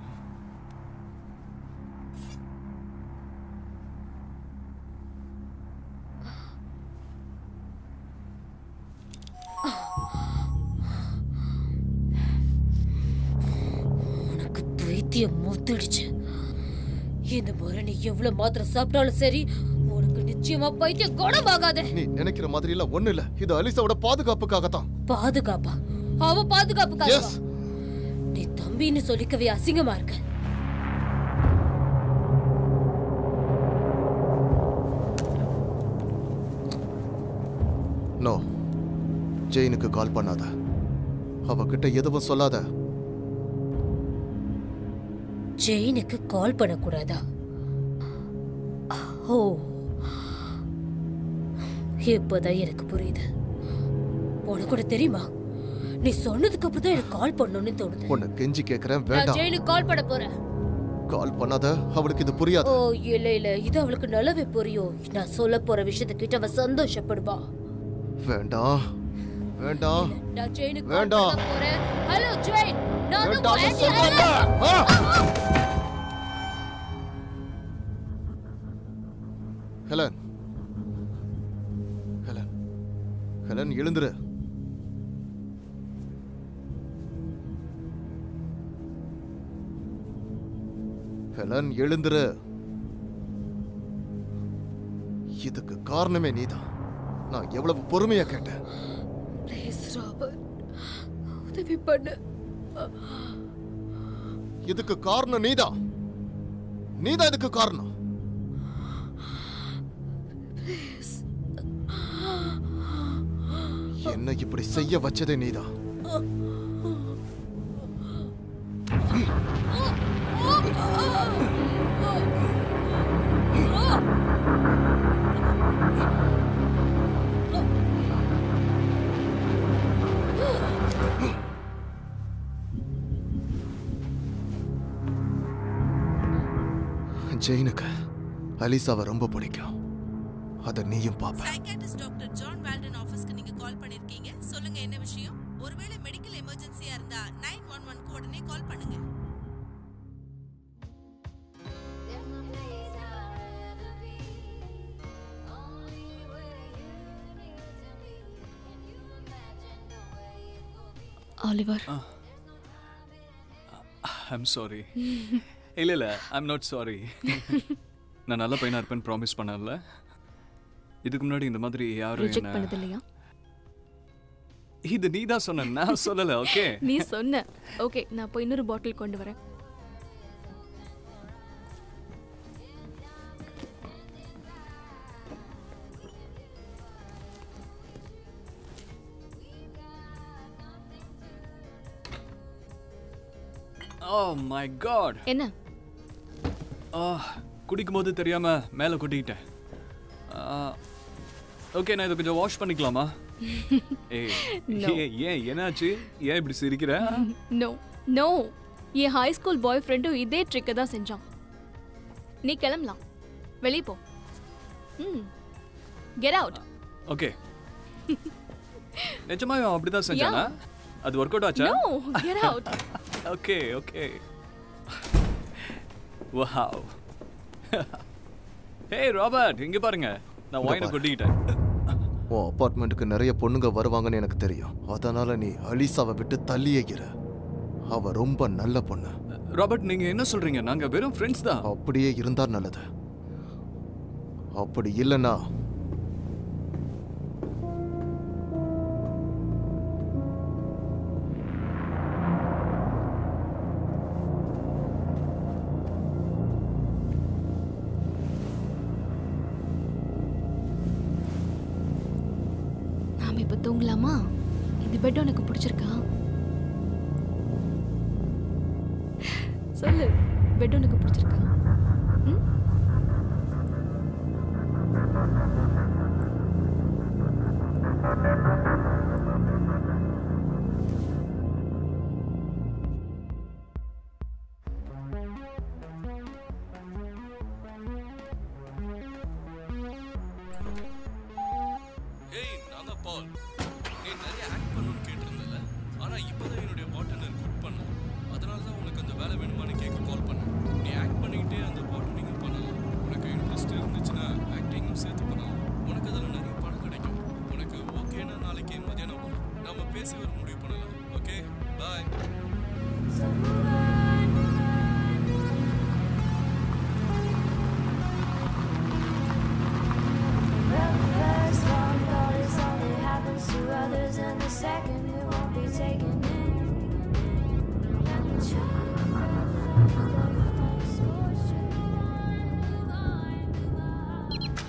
உனக்கு பைத்தியம் மூத்துடுச்சு இந்த முறை நீ எவ்வளவு மாத்திரை சாப்பிட்டாலும் சரி உனக்கு நிச்சயமா பைத்தியம் குணமாகாது நீ நினைக்கிற மாதிரி எல்லாம் ஒண்ணு இல்ல இது அலிசாவோட பாதுகாப்புக்காக தான் பாதுகாப்பா அவ பாதுகாப்புக்காக Yes. நீ தம்பின்னு சொல்லிக்கவே அசிங்கமா இருக்க நோ ஜெயினுக்கு கால் பண்ணாத அவகிட்ட எதுவும் சொல்லாத ஜெயினுக்கு கால் பண்ணக்கூடாதா ஓ இப்பதான் எனக்கு புரியுது உனக்கு கூட தெரியுமா நீ சொன்னதுக்கு அப்புறம் தான் எனக்கு கால் பண்ணணும்னு தோணுது உன்னை கெஞ்சி கேக்குறேன் நான் வேண்டாம் ஜெயினுக்கு கால் பண்ண போறேன் கால் பண்ணாத அவளுக்கு இது புரியாது ஓ இல்ல இல்ல இது அவளுக்கு நல்லாவே புரியும் நான் சொல்ல போற விஷயத்தை கிட்ட அவ சந்தோஷப்படுவா வேண்டாம் வேண்டாம் நான் ஜெயினுக்கு கால் வேண்டாம். பண்ண போறேன் ஹலோ ஜெயின் நான் தான் வேண்டாம்னு உன் aunty சொல்றேன்ல. ஹெலன். ஹெலன் ஹெலன் ஹெலன் எழுந்துரு ஹெலன் எழுந்துரு இதுக்கு காரணமே நீதான் நான் எவ்வளவு பொறுமையா கேட்டேன் ப்ளீஸ் ராபர்ட் உதவி பண்ணு இதுக்கு காரணம் நீதான் நீதான் இதுக்கு காரணம் என்ன இப்படி செய்ய வச்சதே நீதான் ஜெயினுக்கு அலிசாவை ரொம்ப பிடிக்கும் அதை நீயும் பாப்ப சைக்காட்ரிஸ்ட் டாக்டர் ஜான் வால்டன் ஆஃபீஸ்க்கு நீங்க கால் பண்ணிருக்கீங்க சொல்லுங்க என்ன விஷயம் ஒருவேளை மெடிக்கல் எமர்ஜென்சியா இருந்தா நைன் ஒன் ஒன்க்கு உடனே கால் பண்ணுங்க ஆலிவர் ஐம் சாரி இல்லை இல்லை ஐம் நாட் சாரி நான் நல்ல பையனாக இருப்பேன்னு ப்ராமிஸ் பண்ணல இதுக்கு முன்னாடி இந்த மாதிரி யாரும் ரிஜெக்ட் என்ன பண்ணது இல்லையா இது நீ தான் சொன்ன நான் சொல்லலை ஓகே நீ சொன்ன ஓகே நான் போய் இன்னொரு பாட்டில் கொண்டு வரேன் ஓ மை காட் என்ன குடிக்கும் போது தெரியாம மேலே கொட்டிக்கிட்டேன் ஓகே நான் இதை கொஞ்சம் வாஷ் பண்ணிக்கலாமா ஏய் No. ஏன் ஏன் என்னாச்சு ஏன் இப்படி சிரிக்கிற நோ நோ என் ஹை ஸ்கூல் பாய் ஃப்ரெண்டும் இதே ட்ரிக்கை தான் செஞ்சான் நீ கிளம்பலாம் வெளியே போ ம் கெட் அவுட் ஓகே நிஜமாவே அவன் அப்படிதான் செஞ்சானா அது ஒர்க் அவுட் ஆச்சா no get out okay okay wow hey Robert இங்க பாருங்க நான் வாயின பாரு. கொட்டிக்கிட்டேன் உன் அப்பார்ட்மெண்ட்டுக்கு நிறைய பொண்ணுங்க வருவாங்கன்னு எனக்கு தெரியும் அதனால நீ அலிசாவை விட்டு தள்ளியே இரு அவ ரொம்ப நல்ல பொண்ணு ராபர்ட் நீங்க என்ன சொல்றீங்க நாங்க வெறும் ஃப்ரெண்ட்ஸ் தான் அப்படியே இருந்தா நல்லது அப்படி இல்லைன்னா நாம இப்ப தூங்கலாமா இந்த பெட் உனக்கு பிடிச்சிருக்கா சொல்லு பெட் உனக்கு பிடிச்சிருக்கா ம்? ஏய் நான் தான் பால் நீ நிறைய ஆக்ட் பண்ணணும்னு கேட்டிருந்தல ஆனா இப்போதான் என்னுடைய பார்ட்னர் குட் பண்ண அதனால தான் உனக்கு அந்த வேலை வேணுமான்னு கேட்க கால் பண்ணேன் நீ ஆக்ட் பண்ணிக்கிட்டே அந்த பார்ட்னரிங்கும் பண்ணலாம் உனக்கு இன்ட்ரெஸ்ட் இருந்துச்சுன்னா ஆக்டிங்கும் சேர்த்து பண்ணலாம் உனக்கு அதில் நிறைய பணம் கிடைக்கும் உனக்கு ஓகேனா நாளைக்கு மதியானம் வா. நாம பேசி ஒரு முடிவு பண்ணலாம் okay bye Well, the first phone call is only happens to others, and the second it won't be taken in. And the child scorched in the wine, the wine, the wine.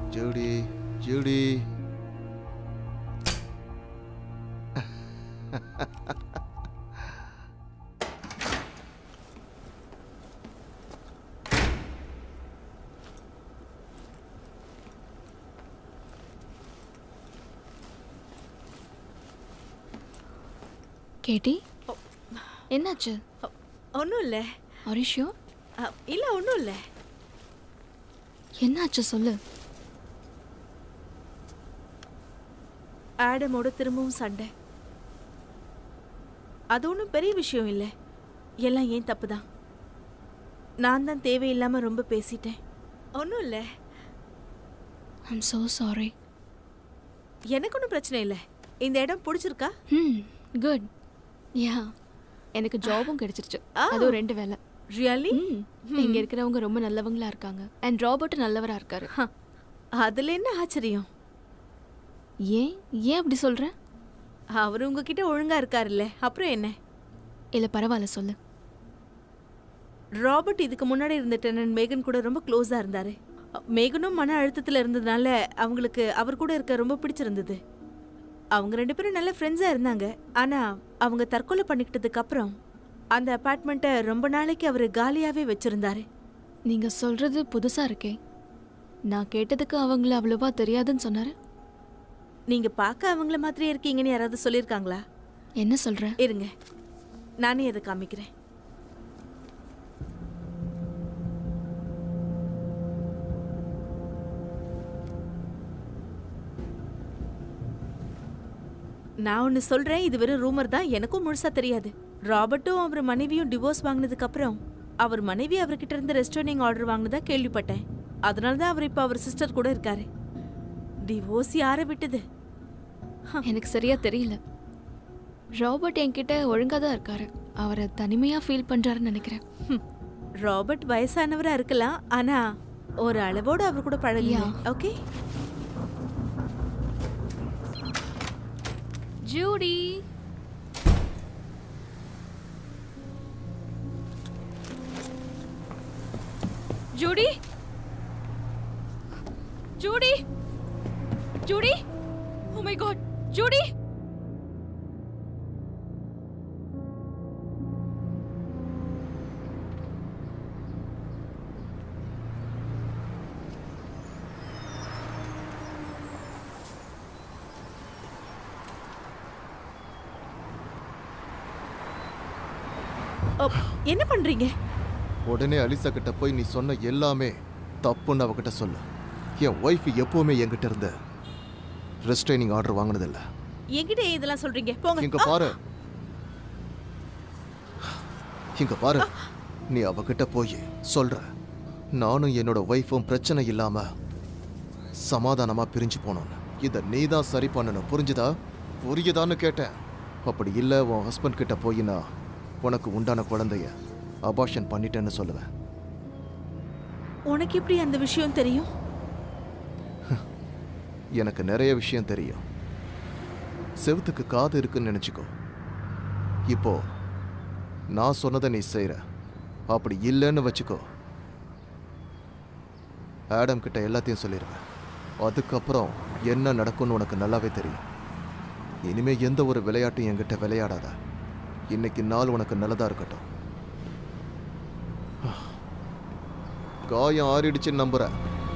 Judy Judy Katie என்னாச்சு ஒன்றும் இல்லை அரிஷியோ இல்லை ஒன்றும் இல்லை என்னாச்சு சொல்லு ஆடமோட திரும்பவும் சண்டை அது ஒன்றும் பெரிய விஷயம் இல்லை எல்லாம் ஏன் தப்பு தான் நான் தான் தேவையில்லாமல் ரொம்ப பேசிட்டேன் ஒன்றும் இல்லை ஐம் so சாரி எனக்கு ஒன்றும் பிரச்சனை இல்லை இந்த இடம் பிடிச்சிருக்கா ம் குட் யா எனக்கு ஜாபும் கிடைச்சிருச்சு அதுவும் ரெண்டு வேலை ரியலி ம் இங்க இருக்கிறவங்க ரொம்ப நல்லவங்களா இருக்காங்க அண்ட் ராபர்ட் நல்லவரா இருக்காரு அதில் என்ன ஆச்சரியம் ஏன் ஏன் அப்படி சொல்ற அவர் உங்ககிட்ட ஒழுங்கா இருக்காருல்ல அப்புறம் என்ன இல்ல பரவாயில்ல சொல்லு ராபர்ட் இதுக்கு முன்னாடி இருந்த டெனன் மேகன் கூட ரொம்ப க்ளோஸாக இருந்தார் மேகனும் மன அழுத்தத்தில் இருந்ததுனால அவங்களுக்கு அவர் கூட இருக்க ரொம்ப பிடிச்சிருந்தது அவங்க ரெண்டு பேரும் நல்ல ஃப்ரெண்ட்ஸாக இருந்தாங்க ஆனால் அவங்க தற்கொலை பண்ணிக்கிட்டதுக்கு அப்புறம் அந்த அப்பார்ட்மெண்ட்டை ரொம்ப நாளைக்கு அவர் காலியாகவே வச்சுருந்தாரு நீங்க சொல்றது புதுசா இருக்கே நான் கேட்டதுக்கு அவங்கள அவ்வளவா தெரியாதுன்னு சொன்னாரு நீங்கள் பார்க்க அவங்கள மாதிரியே இருக்கீங்கன்னு யாராவது சொல்லியிருக்காங்களா என்ன சொல்ற இருங்க நானே அதை காமிக்கிறேன் நான் ஒன்று சொல்கிறேன் இது வெறும் ரூமர் தான் எனக்கும் முழுசாக தெரியாது ராபர்ட்டும் அவர் மனைவியும் டிவோர்ஸ் வாங்கினதுக்கு அப்புறம் அவர் மனைவி அவர்கிட்ட இருந்து ரெஸ்டாரண்டிங் ஆர்டர் வாங்கினதா கேள்விப்பட்டேன் அதனால தான் அவர் இப்போ அவர் சிஸ்டர் கூட இருக்காரு டிவோர்ஸ் யாரை விட்டது எனக்கு சரியா தெரியல ராபர்ட் என்கிட்ட ஒழுங்கா தான் இருக்காரு அவரை தனிமையா ஃபீல் பண்றாருன்னு நினைக்கிறேன் ஹம். ராபர்ட் வயசானவரா இருக்கலாம் ஆனா ஒரு அளவோட அவர் கூட பழகுங்க okay Judy Judy Judy Judy oh my God Judy oh, என்ன பண்றீங்க உடனே அலிசா கிட்ட போய் நீ சொன்ன எல்லாமே தப்புன்னு அவகிட்ட சொல்லு என் ஒய்ஃப் எப்பவுமே என்கிட்ட இருந்து ரெஸ்ட்ரைனிங் ஆர்டர் வாங்கினதில்ல என்கிட்ட ஏன் இதெல்லாம் சொல்றீங்க போங்க இங்க பாரு இங்க பாரு நீ அவகிட்ட போய் சொல்ற நானும் என்னோட ஒய்ஃபும் பிரச்சனை இல்லாம சமாதானமா பிரிஞ்சு போனோம்னு இதை நீ தான் சரி பண்ணணும் புரிஞ்சுதா புரியுதான்னு கேட்டேன் அப்படி இல்லை உன் ஹஸ்பண்ட் கிட்ட போய் நான் உனக்கு உண்டான குழந்தைய அபார்ஷன் பண்ணிட்டேன்னு சொல்லுவேன் உனக்கு எப்படி அந்த விஷயம் தெரியும் எனக்கு நிறைய விஷயம் தெரியும் செவுத்துக்கு காது இருக்குன்னு நினச்சிக்கோ இப்போ நான் சொன்னதை நீ செய்கிற அப்படி இல்லைன்னு வச்சுக்கோ ஆடம் கிட்ட எல்லாத்தையும் சொல்லிடுவேன் அதுக்கப்புறம் என்ன நடக்கும்னு உனக்கு நல்லாவே தெரியும் இனிமே எந்த ஒரு விளையாட்டும் என்கிட்ட விளையாடாத இன்னைக்கு நாள் உனக்கு நல்லதா இருக்கட்டும் காயம் ஆறிடுச்சுன்னு நம்புறேன்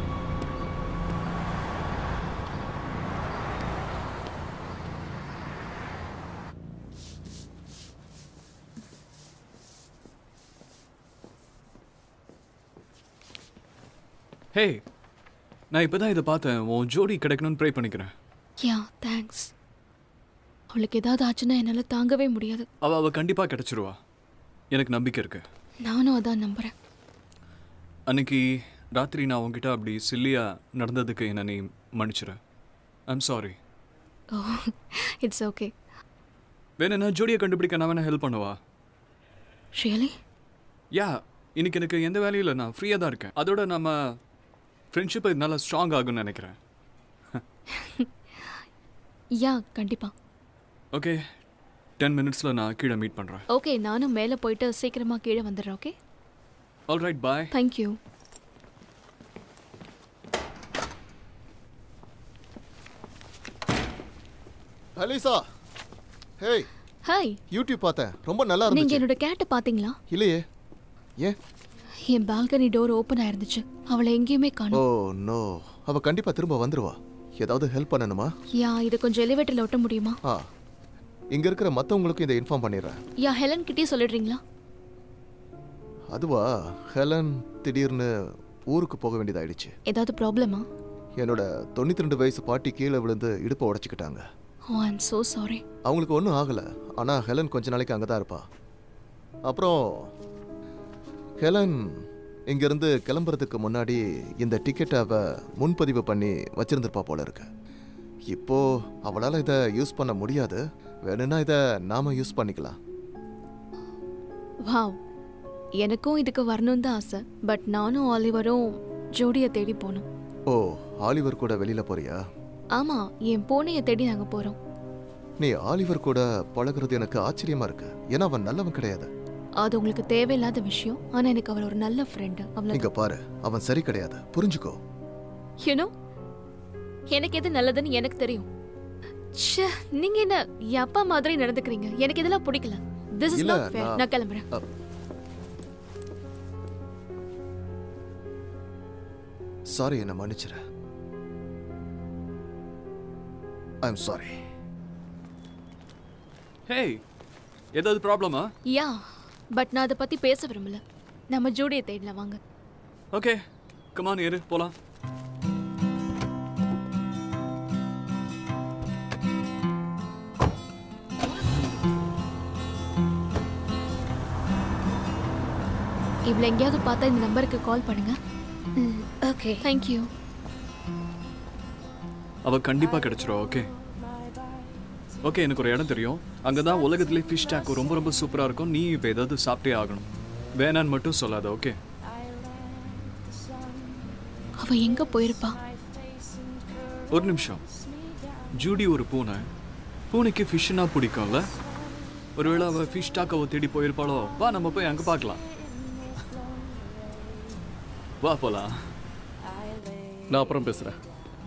ஹே நான் இப்போ தான் இதை பார்த்தேன் உன் ஜோடி கிடைக்கணும்னு ப்ரே பண்ணிக்கிறேன் யா தேங்க்ஸ் அவளுக்கு ஏதாவது ஆச்சுன்னா என்னால் தாங்கவே முடியாது அவள் அவள் கண்டிப்பாக கிடச்சிருவா எனக்கு நம்பிக்கை இருக்கு நானும் அதான் நம்புகிறேன் அன்னைக்கு ராத்திரி நான் உன்கிட்ட அப்படி சில்லியாக நடந்ததுக்கு என்ன நீ மன்னிச்சிரு I'm sorry oh it's okay வேணும்னா ஜோடியை கண்டுபிடிக்க நான் வேணா ஹெல்ப் பண்ணவா ரியலி யா இன்னைக்கு எனக்கு எந்த வேலையும் இல்லை நான் ஃப்ரீயாக தான் இருக்கேன் அதோட நம்ம ஃப்ரெண்ட்ஷிப் நல்லா ஸ்ட்ராங் ஆகும்னு நினைக்கிறேன் யா கண்டிப்பாக ஓகே டென் மினிட்ஸில் நான் கீழே மீட் பண்ணுறேன் ஓகே நானும் மேலே போயிட்டு சீக்கிரமாக கீழே வந்துடுறேன் okay all right bye thank you Alisa hey hi YouTube பார்த்தேன் ரொம்ப நல்லா நீங்க இருந்துச்சு என்னோட கேட்டை பாத்தீங்களா இல்லையே ஏன் என் பால்கனி டோர் ஓபன் ஆயிருந்துச்சு அவளை எங்கேயுமே ஓ காணோம் நோ அவ கண்டிப்பா திரும்ப வந்துருவா ஏதாவது ஹெல்ப் பண்ணணுமா யா இதை கொஞ்சம் எலிவேட்டர்ல ஒட்ட முடியுமா ஆ இங்க இருக்கிற மத்தவங்களுக்கும் இதை இன்ஃபார்ம் பண்ணிடுறேன் யா ஹெலன் கிட்டே சொல்லிடுறீங்களா அதுவா ஹெலன் திடீர்னு ஊருக்கு போக வேண்டியதாயிடுச்சு ஏதாவது ப்ராப்ளமா என்னோட தொண்ணூத்தி ரெண்டு வயசு பாட்டி கீழே விழுந்து இடுப்பை உடைச்சிக்கிட்டாங்க ஓ ஐம் so சாரி அவங்களுக்கு ஒன்றும் ஆகலை ஆனால் ஹெலன் கொஞ்ச நாளைக்கு அங்கே தான் இருப்பா அப்புறம் ஹெலன் இங்கேருந்து கிளம்புறதுக்கு முன்னாடி இந்த டிக்கெட்டை அவ முன்பதிவு பண்ணி வச்சிருந்திருப்பா போல இருக்கு இப்போ அவளால் இதை யூஸ் பண்ண முடியாது வேணும்னா இதை நாம யூஸ் பண்ணிக்கலாம் வாவ் எனக்கும் இதுக்கு வரணும்னு தான் ஆசை பட் நானும் ஆலிவரும் ஜோடியை தேடி போனோம் ஓ ஆலிவர் கூட வெளியில் போறியா ஆமா என் பூனையை தேடி நாங்க போறோம் நீ ஆலிவர் கூட பழகுறது எனக்கு ஆச்சரியமா இருக்கு ஏன்னா அவன் நல்லவன் கிடையாது அது உங்களுக்கு தேவையில்லாத விஷயம் ஆனா எனக்கு அவர் ஒரு நல்ல ஃப்ரெண்டு அவ்வளவு இங்க பாரு அவன் சரி கிடையாது புரிஞ்சுக்கோ யூனோ எனக்கு எது நல்லதுன்னு எனக்கு தெரியும் ச்சே நீங்க என்ன என் அப்பா மாதிரி நடந்துக்கிறீங்க எனக்கு இதெல்லாம் பிடிக்கல திஸ் இஸ் இல்ல, நாட் ஃபேர் நான்- நான் கிளம்புறேன் சாரி என்ன மன்னிச்சிரு ஐ எம் சாரி ஹேய் ஏதாவது ப்ராப்ளமா யா பட் நான் அதை பத்தி பேச விரும்பல நம்ம ஜோடியை தேடலாம் வாங்க ஓகே கமான் ஏறு போலாம் இவ்வளோ எங்கேயாவது பார்த்தா இந்த நம்பருக்கு கால் பண்ணுங்க ஓகே தேங்க்யூ அவ கண்டிப்பா கிடைச்சிரும் ஓகே ஓகே எனக்கு ஒரு இடம் தெரியும் அங்கே தான் உலகத்திலே ஃபிஷ் டேக்கோ ரொம்ப ரொம்ப சூப்பராக இருக்கும் நீ இப்போ ஏதாவது சாப்பிட்டே ஆகணும் வேணான்னு மட்டும் சொல்லாத ஓகே அவ எங்க போயிருப்பா ஒரு நிமிஷம் ஜூடி ஒரு பூனை பூனைக்கு ஃபிஷ்னா பிடிக்கும்ல ஒருவேளை அவள் ஃபிஷ் டாக்காவை தேடி போயிருப்பாளோ வா நம்ம போய் அங்கே பார்க்கலாம் வா போலாம் நான் அப்புறம் பேசுகிறேன்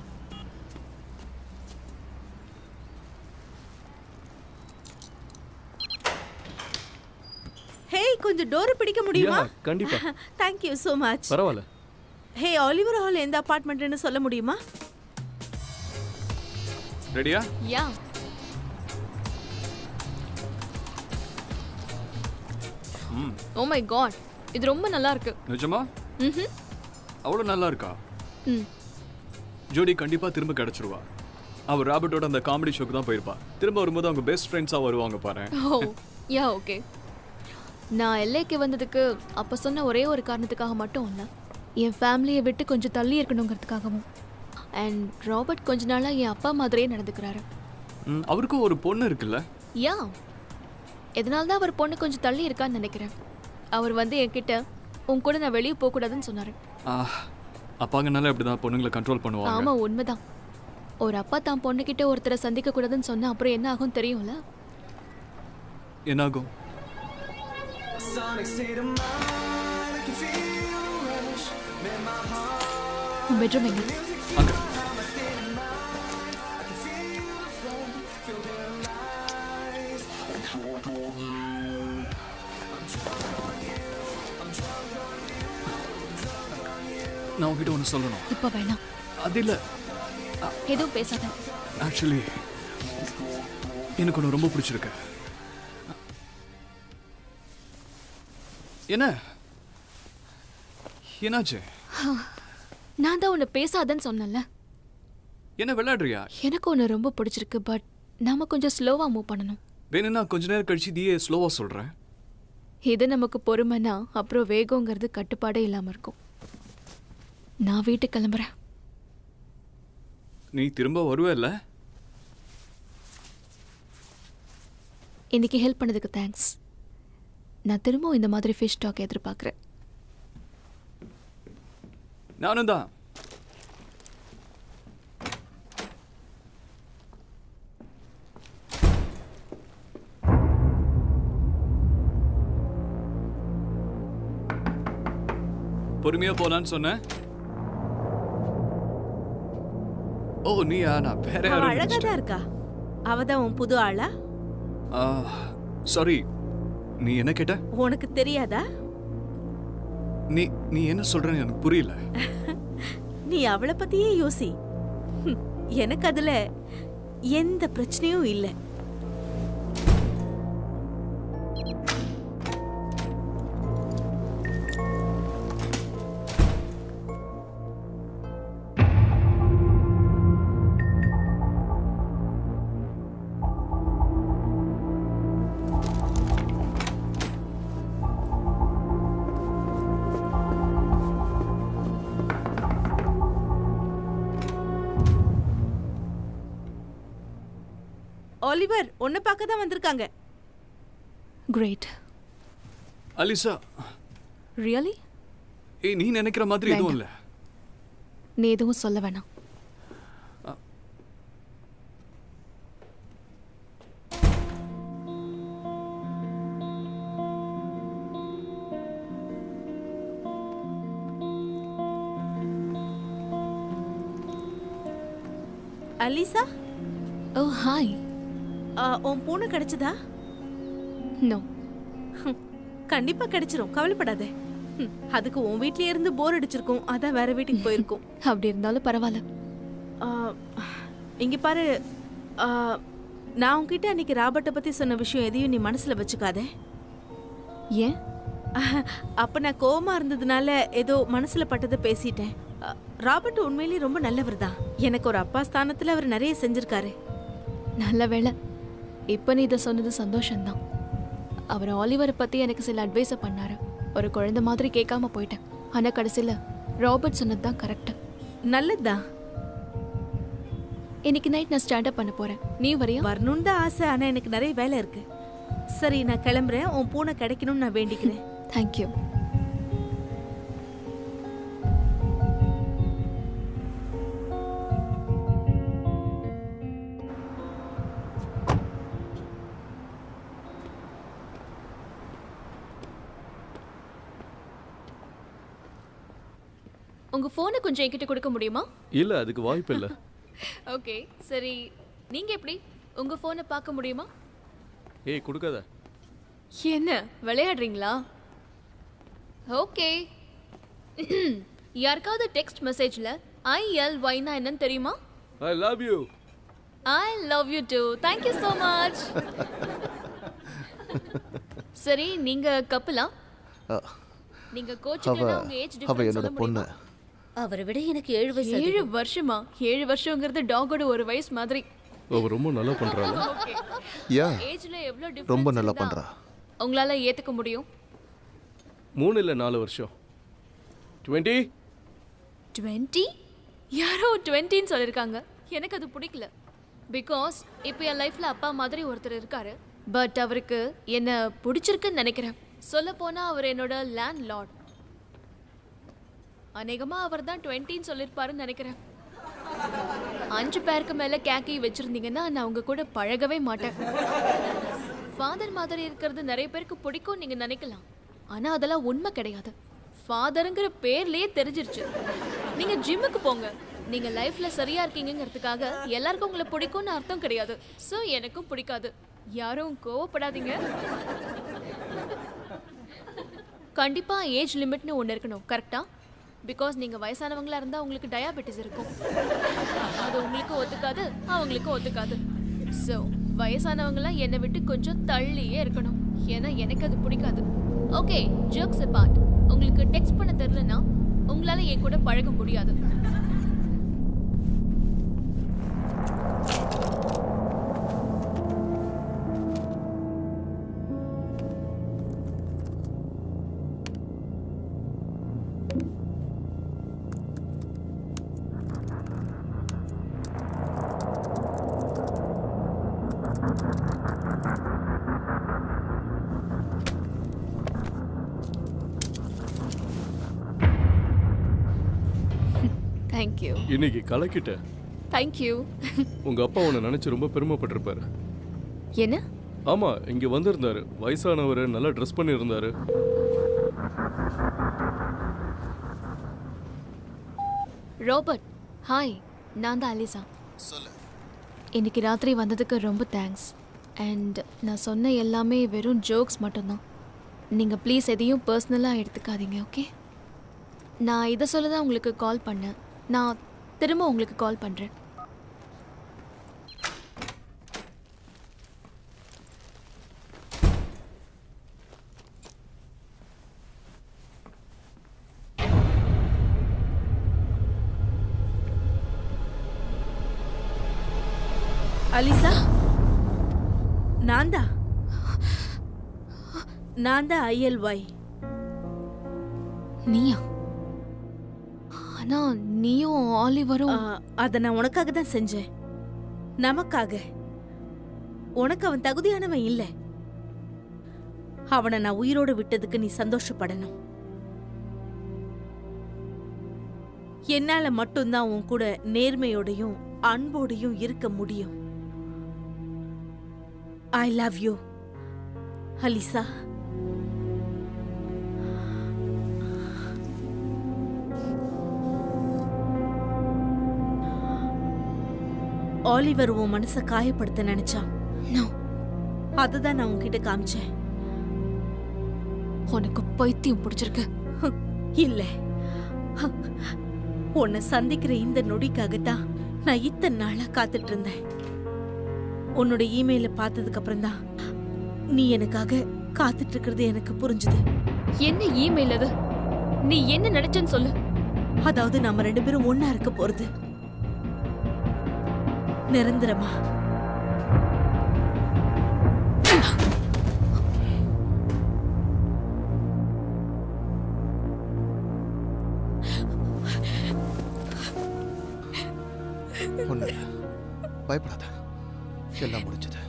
ஹேய் கொஞ்சம் டோரை பிடிக்க முடியுமா Yeah, கண்டிப்பா. தேங்க் யூ so மச் பரவாயில்ல ஹே ஆலிவர் ஹால் எந்த அபார்ட்மெண்ட்னு சொல்ல முடியுமா ரெடியா யா ம் ஓ மை காட் இது ரொம்ப நல்லா இருக்கு நிஜமா ம்ஹும். அவ்வளோ நல்லா இருக்கா ம் ஜோடி கண்டிப்பாக திரும்ப கிடச்சிருவா அவள் ராபர்ட்டோட அந்த காமெடி ஷோக்கு தான் போயிருப்பா திரும்ப வரும்போது அவங்க பெஸ்ட் ஃப்ரெண்ட்ஸாக வருவாங்க பாரு ஓ யா ஓகே நான் எல்லைக்கு வந்ததுக்கு அப்போ சொன்ன ஒரே ஒரு காரணத்துக்காக மட்டும் இல்லை என் ஃபேமிலியை விட்டு கொஞ்சம் தள்ளி இருக்கணுங்கிறதுக்காகவும் அண்ட் ராபர்ட் கொஞ்ச நாளாக என் அப்பா மாதிரியே நடந்துக்கிறாரு ம், அவருக்கும் ஒரு பொண்ணு இருக்குல்ல யா இதனால தான் அவர் பொண்ணு கொஞ்சம் தள்ளி இருக்கான்னு நினைக்கிறேன் அவர் வந்து என்கிட்ட உன் கூட நான் வெளியே போகக்கூடாதுன்னு சொன்னார் ஆ, அப்பாங்கனால இப்படி தான் பொண்ணுங்களை கண்ட்ரோல் பண்ணுவாங்க ஆமாம் உண்மைதான் ஒரு அப்பா தான் பொண்ணுக்கிட்ட ஒருத்தரை சந்திக்க கூடாதுன்னு சொன்னா அப்புறம் என்ன ஆகும் தெரியும்ல என்னாகும் உன் பெட்ரூம் எங்க அங்க நான் உங்ககிட்ட ஒன்று சொல்லணும் இப்போ வேணாம் அது இல்லை எதுவும் பேசாத ஆக்சுவலி எனக்கு ஒன்று ரொம்ப பிடிச்சிருக்கு என்ன என்னாச்சு நான் தான் உன்னை பேசாதன்னு சொன்னேன்ல என்ன விளையாடுறியா எனக்கு ஒன்று ரொம்ப பிடிச்சிருக்கு பட் நாம கொஞ்சம் ஸ்லோவாக மூவ் பண்ணணும் வேணும்னா கொஞ்ச நேரம் கழிச்சு நீயே ஸ்லோவாக சொல்கிறேன் இது நமக்கு பொறுமைனா அப்புறம் வேகங்கிறது கட்டுப்பாடே இல்லாமல் இருக்கும் நான் வீட்டுக்கு கிளம்புறேன் நீ திரும்ப வருவே இல்லை இன்னைக்கு ஹெல்ப் பண்ணதுக்கு தேங்க்ஸ் நான் திரும்பவும் இந்த மாதிரி ஃபிஷ் டாக் எதிர்பார்க்குறேன் நானும் தான் பொறுமையா போலான்னு சொன்னேன் ஓ நீயா நான் வேற அவ யாரும் அழகா நினைச்சிட்டேன். தான் இருக்கா அவ தான் உன் புது ஆளா சாரி நீ என்ன கேட்ட உனக்கு தெரியாதா நீ நீ என்ன சொல்றன்னு எனக்கு புரியல நீ அவளை பத்தியே யோசி ஹம், எனக்கு அதுல எந்த பிரச்சனையும் இல்லை ஆலிவர் உன்னை பார்க்க தான் வந்திருக்காங்க கிரேட் அலிசா ரியலி ஏய் நீ நினைக்கிற மாதிரி எதுவும் இல்ல நீ எதுவும் சொல்ல வேணாம் அலிசா ஓ ஹாய் ஆ, உன் பூனை கிடைச்சதா நோ ஹம், கண்டிப்பா கிடைச்சிரும் கவலைப்படாத ஹம், அதுக்கு உன் வீட்லயே இருந்து போர் அடிச்சிருக்கும் அதான் வேற வீட்டுக்கு போயிருக்கும் அப்படி இருந்தாலும் பரவாயில்ல ஆ, இங்க பாரு ஆ, நான் உன்கிட்ட அன்னைக்கு ராபர்ட்டை பத்தி சொன்ன விஷயம் எதையும் நீ மனசுல வச்சுக்காத ஏன் அப்ப நான் கோவமா இருந்ததுனால ஏதோ மனசுல பட்டதை பேசிட்டேன் ஆ, ராபர்ட் உண்மையிலேயே ரொம்ப நல்லவர் தான் எனக்கு ஒரு அப்பா ஸ்தானத்துல அவர் நிறைய செஞ்சிருக்காரு நல்ல வேளை இப்போ நீ இதை சொன்னது சந்தோஷம்தான் அவர் ஆலிவரை பற்றி எனக்கு சில அட்வைஸை பண்ணாரு ஒரு குழந்தை மாதிரி கேட்காம போயிட்டேன் ஆனால் கடைசியில் ராபர்ட் சொன்னது தான் கரெக்டு நல்லதுதான் இன்னைக்கு நைட் நான் ஸ்டாண்டப் பண்ண போகிறேன் நீ வரியா வரணும்னு தான் ஆசை ஆனா எனக்கு நிறைய வேலை இருக்கு சரி நான் கிளம்புறேன் உன் பூனை கிடைக்கணும்னு நான் வேண்டிக்கிறேன் தேங்க்யூ உங்க ஃபோனை கொஞ்சம் என்கிட்ட கொடுக்க முடியுமா இல்லை அதுக்கு வாய்ப்பு இல்லை ஓகே சரி நீங்க எப்படி உங்க ஃபோனை பார்க்க முடியுமா ஏய் கொடுக்காத என்ன விளையாடுறீங்களா ஓகே யாருக்காவது டெக்ஸ்ட் மெசேஜ்ல ஐஎல் ஒய்னா என்னன்னு தெரியுமா I love you I love you too thank you so much சரி நீங்க கப்பலா அ, நீங்க அவ கோச்சுக்கலனா உங்க ஏஜ் அவ டிஃபரன்ஸ் என்னோட சொல்ல பொண்ணு முடியுமா அவரை விட எனக்கு ஏழு வயசு ஏழு அதிகம். வருஷமா ஏழு வருஷங்கிறது டாகோட ஒரு வயசு மாதிரி அவ ரொம்ப நல்லா பண்றாள் ஓகே ஏன் ஏஜ்ல எவ்வளவு ரொம்ப டிஃபரன்ஸ் நல்லா பண்றா உங்களால ஏத்துக்க முடியும் மூணு இல்லை நாலு வருஷம் டுவெண்ட்டி டுவெண்ட்டி யாரோ டுவெண்ட்டின்னு சொல்லியிருக்காங்க எனக்கு அது பிடிக்கல பிகாஸ் இப்போ என் லைஃப்பில் அப்பா மாதிரி ஒருத்தர் இருக்காரு பட் அவருக்கு என்ன பிடிச்சிருக்குன்னு நினைக்கிறேன் சொல்ல போனால் அவர் என்னோட லேண்ட் லார்ட் அநேகமாக அவர் தான் டுவெண்ட்டின்னு சொல்லியிருப்பாருன்னு நினைக்கிறேன் அஞ்சு பேருக்கு மேலே கேக்கி வச்சுருந்தீங்கன்னா நான் உங்க கூட பழகவே மாட்டேன் ஃபாதர் மாதிரி இருக்கிறது நிறைய பேருக்கு பிடிக்கும் நீங்கள் நினைக்கலாம் ஆனால் அதெல்லாம் உண்மை கிடையாது ஃபாதருங்கிற பேர்லயே தெரிஞ்சிருச்சு நீங்க ஜிம்முக்கு போங்க நீங்க லைஃப்ல சரியா இருக்கீங்கங்கிறதுக்காக எல்லாருக்கும் உங்களை பிடிக்கும்னு அர்த்தம் கிடையாது ஸோ எனக்கும் பிடிக்காது யாரும் கோவப்படாதீங்க கண்டிப்பா ஏஜ் லிமிட்னு ஒன்று இருக்கணும் கரெக்டா பிகாஸ் நீங்க வயசானவங்களா இருந்தா உங்களுக்கு டயாபெட்டிஸ் இருக்கும் அது உங்களுக்கு ஒத்துக்காது அவங்களுக்கும் ஒத்துக்காது ஸோ வயசானவங்களாம் என்னை விட்டு கொஞ்சம் தள்ளியே இருக்கணும் ஏன்னா எனக்கு அது பிடிக்காது ஓகே ஜோக்ஸ் பார்ட் உங்களுக்கு டெக்ஸ்ட் பண்ண தெரிலனா உங்களால என் கூட பழக முடியாது தேங்க்யூ இன்னைக்கு கலக்கிட்ட தேங்க்யூ உங்க அப்பா உன்னை நினைச்சு ரொம்ப பெருமைப்பட்டிருப்பாரு என்ன ஆமா இங்க வந்திருந்தாரு வயசானவர் நல்லா ட்ரெஸ் பண்ணியிருந்தாரு ரோபர்ட் ஹாய் நான் தான் அலிசா சொல்லு இன்னைக்கு ராத்திரி வந்ததுக்கு ரொம்ப தேங்க்ஸ் அண்ட் நான் சொன்ன எல்லாமே வெறும் ஜோக்ஸ் மட்டும்தான் நீங்கள் ப்ளீஸ் எதையும் பர்சனலாக எடுத்துக்காதீங்க ஓகே நான் இதை சொல்ல தான் உங்களுக்கு கால் பண்ணேன் நான் திரும்ப உங்களுக்கு கால் பண்ணுறேன் அலிசா நான் தான் நான் தான் ஐஎல்ஒய் நீயா ஆனால் நீயும் ஆலிவரும் அதை நான் உனக்காக தான் செஞ்சேன் நமக்காக உனக்கு அவன் தகுதியானவன் இல்லை அவனை நான் உயிரோடு விட்டதுக்கு நீ சந்தோஷப்படணும் என்னால மட்டும்தான் உன் கூட நேர்மையோடையும் அன்போடையும் இருக்க முடியும் I love you Alisa Oliver உன் மனசை காயப்படுத்த நினைச்சான் அதுதான் நான் உன்கிட்ட காமிச்சேன் உனக்கு பைத்தியம் பிடிச்சிருக்கு இல்ல உன்னை சந்திக்கிற இந்த நொடிக்காகத்தான் நான் இத்தனை நாளா காத்துட்டு இருந்தேன் உன்னோட இமெயில பார்த்ததுக்கு அப்புறம் தான் நீ எனக்காக காத்துட்டு இருக்கிறது எனக்கு புரிஞ்சுது என்ன இமெயில் அது நீ என்ன நினைச்சேன்னு சொல்லு அதாவது நம்ம ரெண்டு பேரும் ஒண்ணா இருக்க போறது நிரந்தரமா ஒண்ணு இல்ல. பயப்படாத எல்லாம் முடிஞ்சது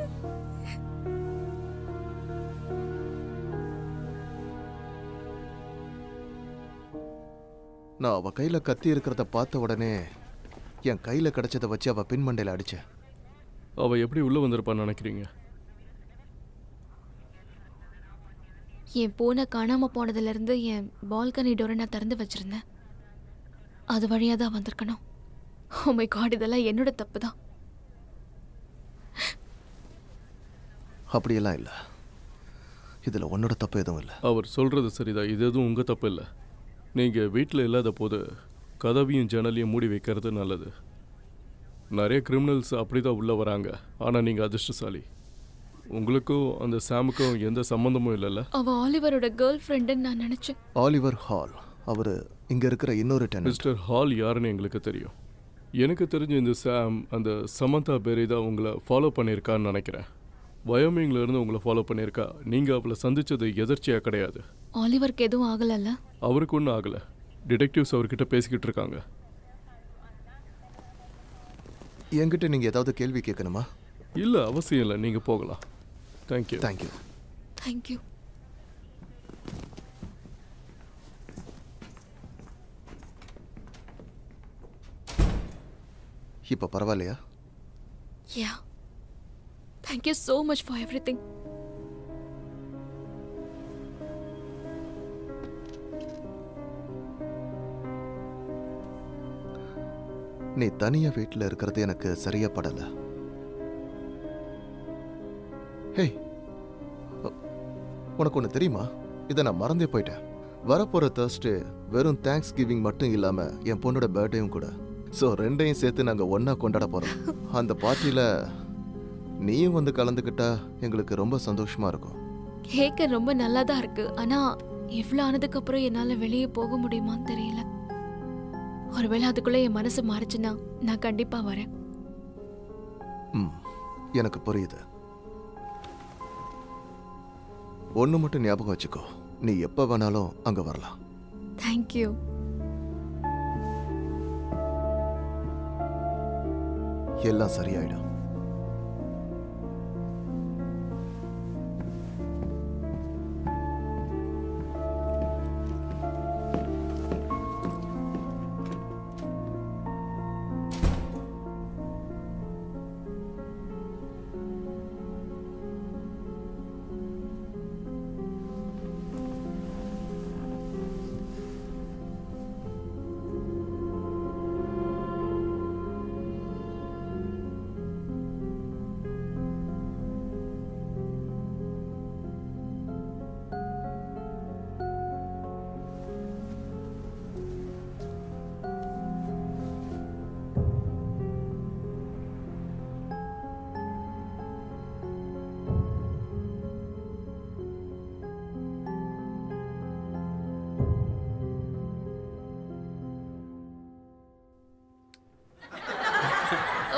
நான் அவ கையில கத்தி இருக்கிறத பார்த்த உடனே என் கையில கிடைச்சத வச்சு அவ பின்மண்டையில அடிச்சேன் அவ எப்படி உள்ள வந்திருப்பான்னு நினைக்கிறீங்க என் பூனை காணாம போனதுல இருந்து என் பால்கனி டோரை நான் திறந்து வச்சிருந்தேன் அது வழியா தான் வந்திருக்கணும் ஓ மை காட் இதெல்லாம் என்னோட தப்பு தான் அப்படியெல்லாம் இல்ல இதுல உன்னோட தப்பு எதுவும் இல்ல அவர் சொல்றது சரிதான் இது எதுவும் உங்க தப்பு இல்லை நீங்க வீட்டில் இல்லாத போது கதவையும் ஜன்னலையும் மூடி வைக்கிறது நல்லது நிறைய கிரிமினல்ஸ் அப்படி தான் உள்ளே வராங்க ஆனால் நீங்கள் அதிர்ஷ்டசாலி உங்களுக்கும் அந்த சாமுக்கும் எந்த சம்மந்தமும் இல்லைல்ல அவ ஆலிவரோட கேர்ள் ஃப்ரெண்டுன்னு நான் நினைச்சேன் ஆலிவர் ஹால் அவரு இங்க இருக்கிற இன்னொரு டெனன்ட் மிஸ்டர் ஹால் யாருன்னு எங்களுக்கு தெரியும் எனக்கு தெரிஞ்ச இந்த சாம் அந்த சமந்தா பேரை தான் உங்களை ஃபாலோ பண்ணியிருக்கான்னு நினைக்கிறேன் வயோமிங்ல இருந்து உங்களை ஃபாலோ பண்ணியிருக்கா நீங்கள் அவளை சந்திச்சது எதர்ச்சியாக கிடையாது ஆலிவருக்கு எதுவும் ஆகலல்ல அவருக்கு ஒன்றும் ஆகலை டிடெக்டிவ்ஸ் அவர்கிட்ட பேசிக்கிட்டு இருக்காங்க என்கிட்ட நீங்க ஏதாவது கேள்வி கேட்கணுமா இல்லை அவசியம் இல்லை நீங்கள் போகலாம் தேங்க்யூ தேங்க்யூ தேங்க்யூ இப்போ பரவாயில்லையா yeah thank you so much for everything நீ தனியா வீட்டில் இருக்கிறது எனக்கு சரியா படல ஹேய் அ, உனக்கு ஒன்று தெரியுமா இதை நான் மறந்தே போயிட்டேன் வரப்போற தேர்ஸ்டே வெறும் தேங்க்ஸ் கிவிங் மட்டும் இல்லாம என் பொண்ணோட பர்த்டேயும் கூட ஸோ ரெண்டையும் சேர்த்து நாங்க ஒண்ணா கொண்டாட போறோம் அந்த பார்ட்டியில நீயும் வந்து கலந்துக்கிட்டா எங்களுக்கு ரொம்ப சந்தோஷமா இருக்கும் கேட்க ரொம்ப நல்லா தான் இருக்கு ஆனா இவ்வளோ ஆனதுக்கு அப்புறம் என்னால வெளியே போக முடியுமான்னு தெரியல ஒருவேளை அதுக்குள்ள என் மனசு மாறுச்சுன்னா நான் கண்டிப்பா வரேன் ம் எனக்கு புரியுது ஒன்று மட்டும் ஞாபகம் வச்சுக்கோ நீ எப்போ வேணாலும் அங்கே வரலாம் தேங்க்யூ எல்லாம் சரியாயிடும்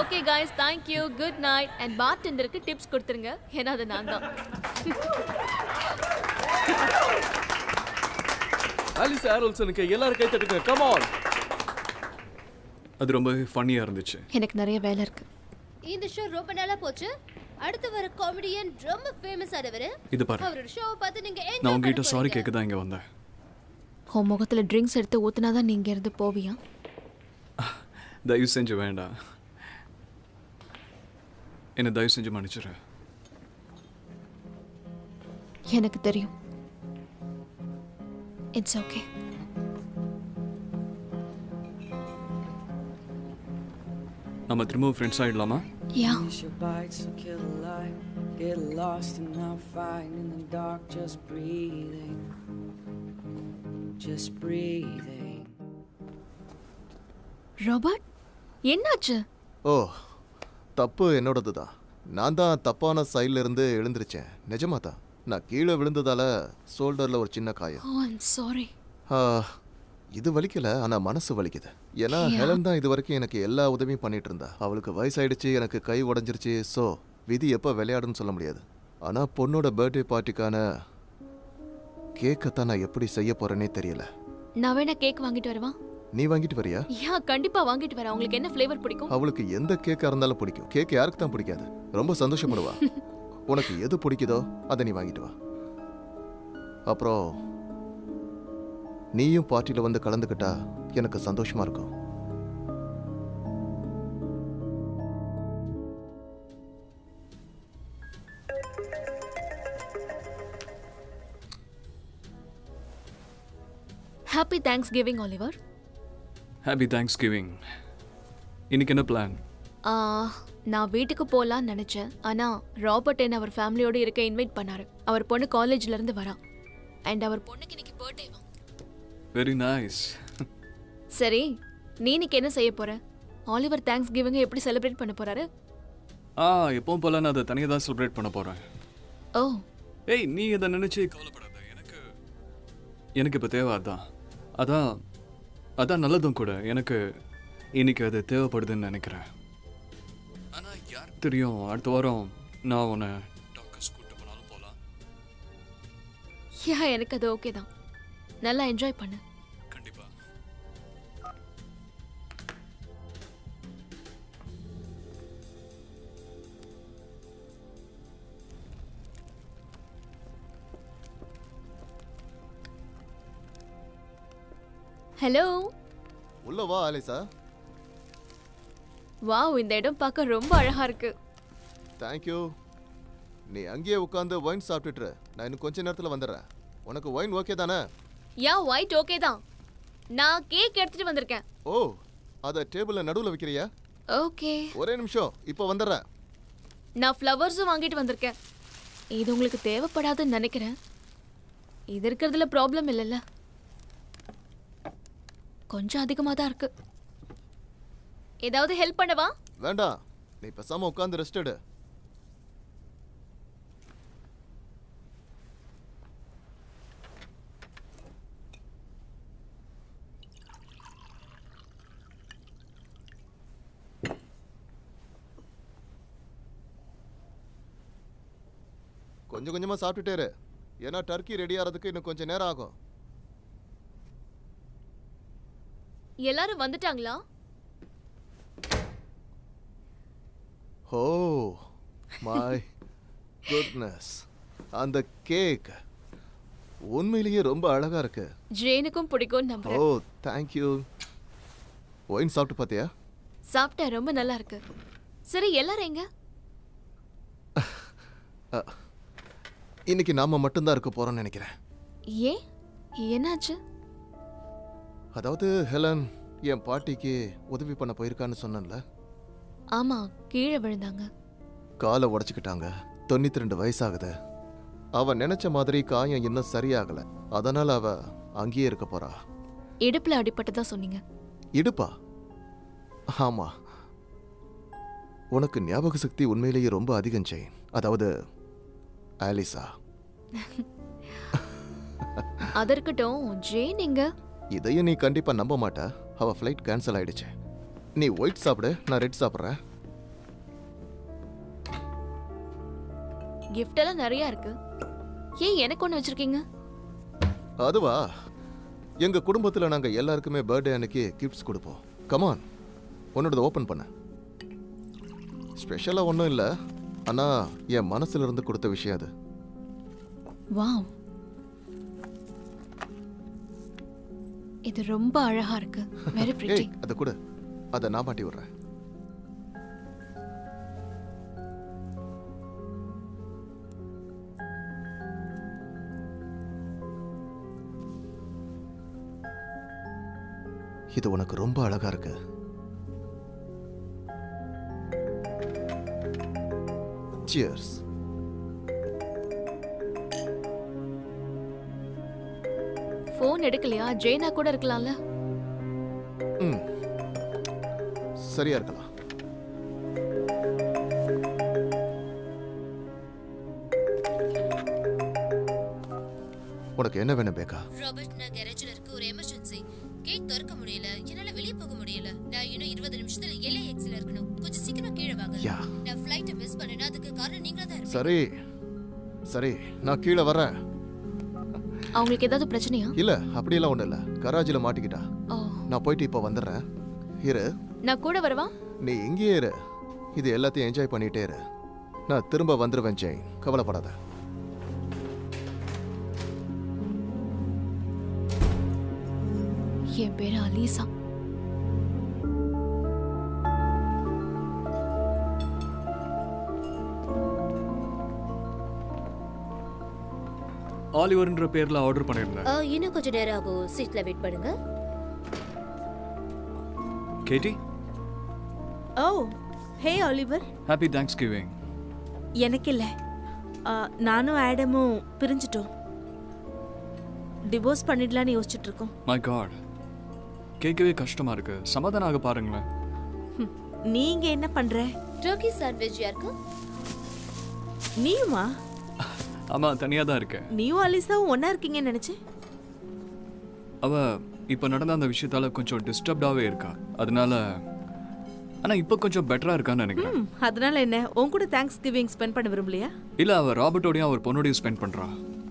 okay guys thank you good night and bar டெண்டருக்கு டிப்ஸ் கொடுத்துருங்க ஏன்னா அது நான் தான் ஆலிஸ் ஆரோல்சனுக்கு எல்லாரும் கை தட்டுங்க கம் ஆன் அது ரொம்ப ஃபன்னியாக இருந்துச்சு எனக்கு நிறைய வேலை இருக்கு இந்த ஷோ ரொம்ப நல்லா போச்சு அடுத்து வர காமெடியன் ரொம்ப ஃபேமஸ் ஆனவர் இது பாரு அவரோட ஷோவை பார்த்து நீங்க நான் என்ஜாய் உங்ககிட்ட பண்ண சாரி போறீங்க. கேட்க தான் இங்கே வந்தேன் உன் முகத்தில் ட்ரிங்க்ஸ் எடுத்து ஊத்துனா தான் நீ இருந்து போவியா தயவு செஞ்சு வேண்டாம் என்னை தயவு செஞ்சு மன்னிச்சிடு எனக்கு தெரியும் இட்ஸ் ஓகே நம்ம திரும்பவும் ஃப்ரெண்ட்ஸ் ஆகிடலாமா yeah Miss your bites, so kill a light. Get lost and I'm fine in the dark, just breathing. Just breathing. Robert என்னாச்சு ஓ தப்பு என்னோடது தான் நான் தான் தப்பான சைடில் இருந்து எழுந்திருச்சேன் நிஜமா தான் நான் கீழே விழுந்ததால ஷோல்டரில் ஒரு சின்ன காயம் ஓ ஐம் சாரி ஆ, இது வலிக்கல ஆனா மனசு வலிக்குது ஏன்னா ஹெலன் தான் இது வரைக்கும் எனக்கு எல்லா உதவியும் பண்ணிட்டு இருந்தா அவளுக்கு வயசாயிடுச்சு எனக்கு கை உடஞ்சிருச்சு ஸோ விதி எப்போ விளையாடுன்னு சொல்ல முடியாது ஆனா பொண்ணோட பர்த்டே பார்ட்டிக்கான கேக்கை நான் எப்படி செய்ய போறேனே தெரியல நான் வேணா கேக் வாங்கிட்டு வரவா நீ வாங்கிட்டு வரியா யா கண்டிப்பா வாங்கிட்டு வரேன் உங்களுக்கு என்ன ஃப்ளேவர் பிடிக்கும் அவளுக்கு எந்த கேக்கா இருந்தாலும் பிடிக்கும் கேக் யாருக்கு தான் பிடிக்காது ரொம்ப சந்தோஷப்படுவா உனக்கு எது பிடிக்குதோ அதை நீ வாங்கிட்டு வா அப்புறம் நீயும் பார்ட்டியில் வந்து கலந்துக்கிட்டா எனக்கு சந்தோஷமா இருக்கும் happy Thanksgiving Oliver happy Thanksgiving இன்னைக்கு என்ன பிளான் நான் வீட்டுக்கு போகலான்னு நினச்சேன் ஆனால் ராபர்ட் என்ன அவர் ஃபேமிலியோட இருக்க இன்வைட் பண்ணாரு அவர் பொண்ணு காலேஜ்ல இருந்து வரா அண்ட் அவர் பொண்ணுக்கு இன்னைக்கு பர்த்டே வெரி நைஸ் சரி நீ இன்னைக்கு என்ன செய்ய போற ஆலிவர் தேங்க்ஸ் கிவிங்க எப்படி செலிப்ரேட் பண்ண போறாரு ஆ எப்பவும் போல நான் அதை தனியாக தான் செலிப்ரேட் பண்ண போகிறேன் ஓ ஏய் நீ இதை நினச்சி கவலைப்படாத எனக்கு எனக்கு இப்போ தேவை அதான் அதான் அதான் நல்லதும் கூட எனக்கு இன்னைக்கு அது தேவைப்படுதுன்னு நினைக்கிறேன் ஆனால் யாருக்கு தெரியும் அடுத்த வாரம் நான் உன்னை டாக்டர்ஸ் கூட்டு போனாலும் போகலாம் யா எனக்கு அது ஓகே தான் நல்லா என்ஜாய் பண்ணு கண்டிப்பாக ஹலோ உள்ள வா ஆலிசா வாவ் இந்த இடம் பார்க்க ரொம்ப அழகா இருக்கு தேங்க்யூ நீ அங்கேயே உட்காந்து ஒயின் சாப்பிட்டுட்டு இரு. நான் இன்னும் கொஞ்ச நேரத்தில் வந்துடுறேன் உனக்கு ஒயின் ஓகே தானே யா ஒயிட் ஓகே தான் நான் கேக் எடுத்துட்டு வந்திருக்கேன் ஓ அதை டேபிளில் நடுவில் வைக்கிறியா ஓகே ஒரே நிமிஷம் இப்போ வந்துடுறேன் நான் ஃப்ளவர்ஸும் வாங்கிட்டு வந்திருக்கேன் இது உங்களுக்கு தேவைப்படாதுன்னு நினைக்கிறேன் இது இருக்கிறதுல ப்ராப்ளம் இல்லைல்ல கொஞ்சம் அதிகமாக தான் இருக்கு ஏதாவது ஹெல்ப் பண்ணவா வேண்டாம் நீ பேசாம உட்காந்து ரெஸ்ட் எடு கொஞ்சம் கொஞ்சமா சாப்பிட்டுட்டே இரு ஏன்னா டர்க்கி ரெடி ஆகிறதுக்கு இன்னும் கொஞ்சம் நேரம் ஆகும் எல்லாரும் வந்துட்டாங்களா ஓ மை குட்னஸ் அந்த கேக் உண்மையிலேயே ரொம்ப அழகா இருக்கு ஜேனுக்கும் பிடிக்கும் ஓ நம்புறேன் தேங்க்யூ ஒயின் சாப்பிட்டு பார்த்தியா சாப்பிட்டேன் ரொம்ப நல்லா இருக்கு சரி எல்லாரும் எங்க இன்னைக்கு நாம மட்டும்தான் இருக்க போறோம்னு நினைக்கிறேன் ஏன் என்னாச்சு அதாவது ஹெலன் என் பாட்டிக்கு உதவி பண்ண போயிருக்கான்னு சொன்னேன்ல ஆமா கீழே விழுந்தாங்க காலை உடைச்சுக்கிட்டாங்க தொண்ணூத்தி ரெண்டு வயசாகுது அவ நினைச்ச மாதிரி காயம் இன்னும் சரியாகல அதனால அவ அங்கேயே இருக்க போறா இடுப்புல அடிபட்டதா சொன்னீங்க இடுப்பா ஆமா உனக்கு ஞாபக சக்தி உண்மையிலேயே ரொம்ப அதிகம் செயின் அதாவது ஆலிசா அது இருக்கட்டும் ஜேன் எங்க இதையும் நீ கண்டிப்பா நம்ப மாட்ட அவ ஃப்ளைட் கேன்சல் ஆயிடுச்சு நீ ஒயிட் சாப்பிடு நான் ரெட் சாப்பிட்றேன் gift எல்லாம் நிறைய இருக்கு ஏன் எனக்கு ஒன்று வச்சிருக்கீங்க அதுவா எங்க குடும்பத்துல நாங்க எல்லாருக்குமே பர்த்டே அன்னைக்கு கிஃப்ட்ஸ் கொடுப்போம் கமான் உன்னோடது ஓபன் பண்ண ஸ்பெஷலா ஒன்றும் இல்லை ஆனா என் மனசுல இருந்து கொடுத்த விஷயம் அது வாவ் இது ரொம்ப அழகா இருக்கு வெரி பிரிட்டி ஏய் அதை கொடு அதை நான் மாட்டி விடுறேன் இது உனக்கு ரொம்ப அழகா இருக்கு சியர்ஸ் ஃபோன் எடுக்கலையா ஜெயினா கூட இருக்கலாம்ல ம் சரியா இருக்கலாம் உனக்கு என்ன வேணும் பேக்கா ராபர்ட் நான் கேரேஜ்ல இருக்க ஒரு எமர்ஜென்சி கேட் திறக்க முடியல என்னால வெளிய போக முடியல நான் இன்னும் இருபது நிமிஷத்துல எல்ஏ எக்ஸ்ல இருக்கணும் கொஞ்சம் சீக்கிரம் கீழே வாங்க யா. நான் ஃப்ளைட்டை மிஸ் பண்ணேன்னா அதுக்கு காரணம் நீங்களா தான் இருப்பீங்க சரி சரி நான் கீழே வரேன் அவங்களுக்கு ஏதாவது பிரச்சனையா இல்ல அப்படியெல்லாம் ஒண்ணும் இல்ல கராஜில மாட்டிக்கிட்டா ஓ நான் போயிட்டு இப்போ வந்துடுறேன் இரு நான் கூட வரவா நீ இங்கேயே இரு இது எல்லாத்தையும் என்ஜாய் பண்ணிட்டே இரு நான் திரும்ப வந்துருவேன் ஜெயின் கவலைப்படாத என் பேரு அலீசா ஆலிவர்ன்ற பேர்ல ஆர்டர் பண்ணியிருந்தேன் ஆ, இன்னும் கொஞ்சம் நேரம் ஆகும் சீட்ல வெயிட் பண்ணுங்க Katie oh hey Oliver happy Thanksgiving எனக்கு இல்லை நானும் ஆடமும் பிரிஞ்சிட்டோம் டிவோர்ஸ் பண்ணிடலான்னு யோசிச்சுட்டு இருக்கோம் மை காட் கேட்கவே கஷ்டமா இருக்கு சமாதானம் ஆக பாருங்களேன் ஹம், நீங்க என்ன பண்ற டர்க்கி சாண்ட்விச் யாருக்கு நீயுமா ஆமா தனியா தான் இருக்கேன் நீயும் அலிசாவும் ஒண்ணா இருக்கீங்கன்னு நினைச்சேன் அவ இப்போ நடந்த அந்த விஷயத்தால கொஞ்சம் டிஸ்டர்ப்டாவே இருக்கா அதனால ஆனா இப்போ கொஞ்சம் பெட்டரா இருக்கான்னு நினைக்கிறேன் ம், அதனால என்ன உன் கூட தேங்க்ஸ் கிவிங் ஸ்பெண்ட் பண்ண விரும்பலையா இல்ல அவ ராபர்ட்டோடையும் அவர் பொண்ணோடையும் ஸ்பெண்ட் பண்றா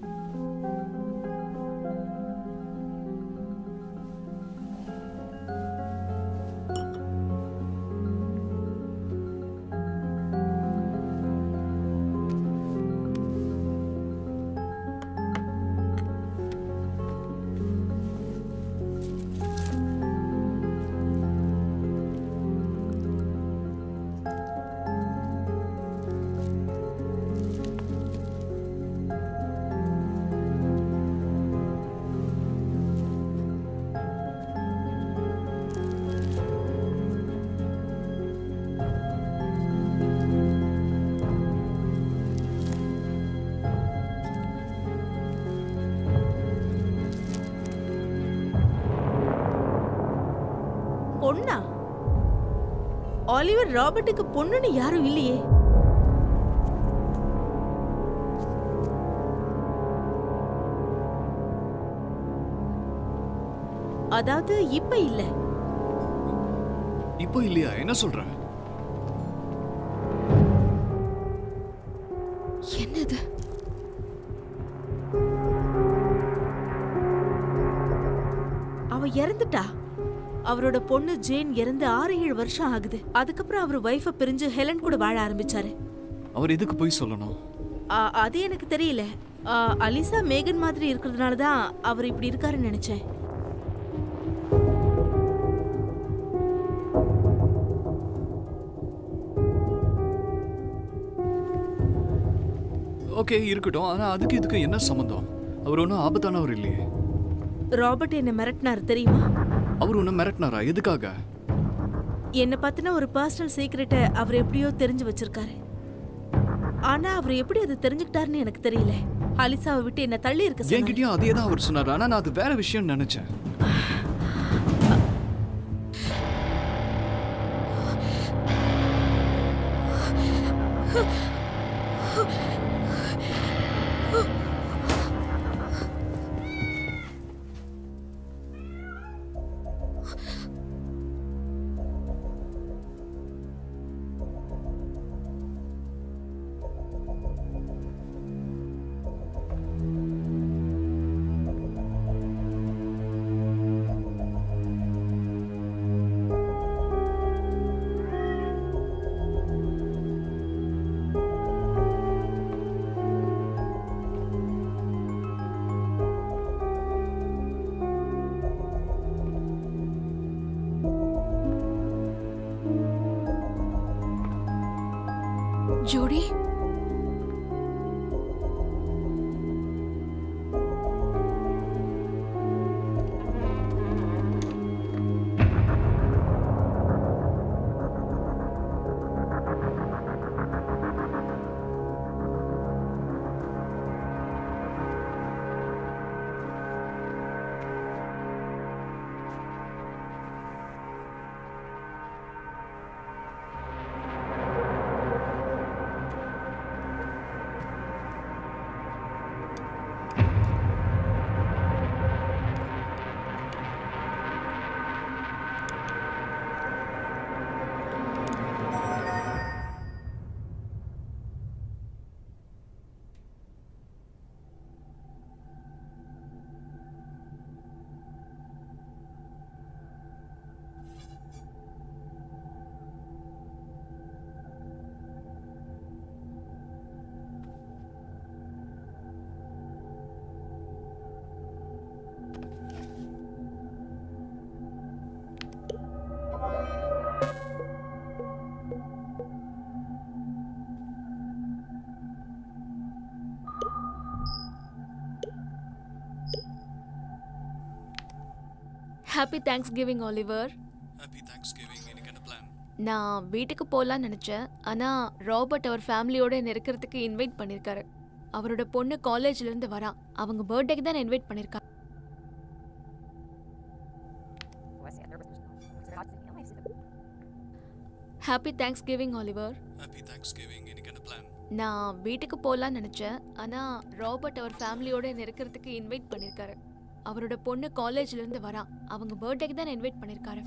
பொண்ணா ஆலிவர் ராபர்ட்டுக்கு பொண்ணுன்னு யாரும் இல்லையே அதாவது இப்ப இல்ல இப்போ இல்லையா என்ன சொல்ற என்னது அவ இறந்துட்டா அவரோட பொண்ணு ஜேன் இறந்து ஆறு ஏழு வருஷம் ஆகுது அதுக்கப்புறம் அவர் ஒய்ஃபை பிரிஞ்சு ஹெலன் கூட வாழ ஆரம்பிச்சாரு அவர் எதுக்கு போய் சொல்லணும் ஆ, அது எனக்கு தெரியல ஆ, அலிசா மேகன் மாதிரி இருக்கிறதுனால தான் அவர் இப்படி இருக்காருன்னு நினைச்சேன் ஓகே இருக்கட்டும் ஆனா அதுக்கு இதுக்கு என்ன சம்மந்தம் அவர் ஒன்றும் ஆபத்தானவர் இல்லையே ராபர்ட் என்ன மிரட்டினார் தெரியுமா அவர் ஒன்றும் மிரட்டினாரா எதுக்காக என்னை பத்தின ஒரு பர்சனல் சீக்ரெட்டை அவர் எப்படியோ தெரிஞ்சு வச்சிருக்காரு ஆனா அவர் எப்படி அதை தெரிஞ்சுக்கிட்டாருன்னு எனக்கு தெரியல அலிசாவை விட்டு என்ன தள்ளி இருக்க சொன்னாரு. என்கிட்டயும் அதே தான் அவர் சொன்னார் ஆனா நான் அது வேற விஷயம் நினைச்சேன் Jody happy Thanksgiving Oliver happy Thanksgiving எனக்கு என்ன பிளான் நான் வீட்டுக்கு போகலான்னு நினச்சேன் ஆனால் ராபர்ட் அவர் ஃபேமிலியோட என்னை இருக்கிறதுக்கு இன்வைட் பண்ணியிருக்காரு அவரோட பொண்ணு காலேஜ்லேருந்து வரா அவங்க பர்த்டேக்கு தான் இன்வைட் பண்ணியிருக்கா happy Thanksgiving Oliver happy Thanksgiving எனக்கு என்ன பிளான் நான் வீட்டுக்கு போகலான்னு நினச்சேன் ஆனால் ராபர்ட் அவர் ஃபேமிலியோட என்னை இருக்கிறதுக்கு இன்வைட் பண்ணியிருக்காரு அவரோட பொண்ணு காலேஜ்லேருந்து வரா அவங்க பர்த்டேக்கு தான் இன்வைட் பண்ணியிருக்காரு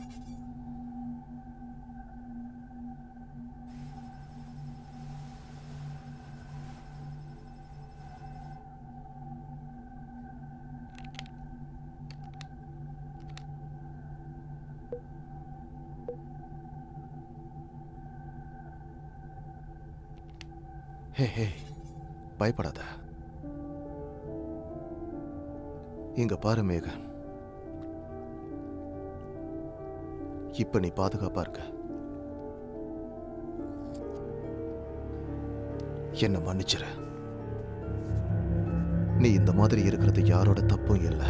ஹே ஹே பயப்படாத இங்க பாரு மேகன் இப்ப நீ பாதுகாப்பா இருக்க என்ன மன்னிச்சிரு நீ இந்த மாதிரி இருக்கிறது யாரோட தப்பும் இல்லை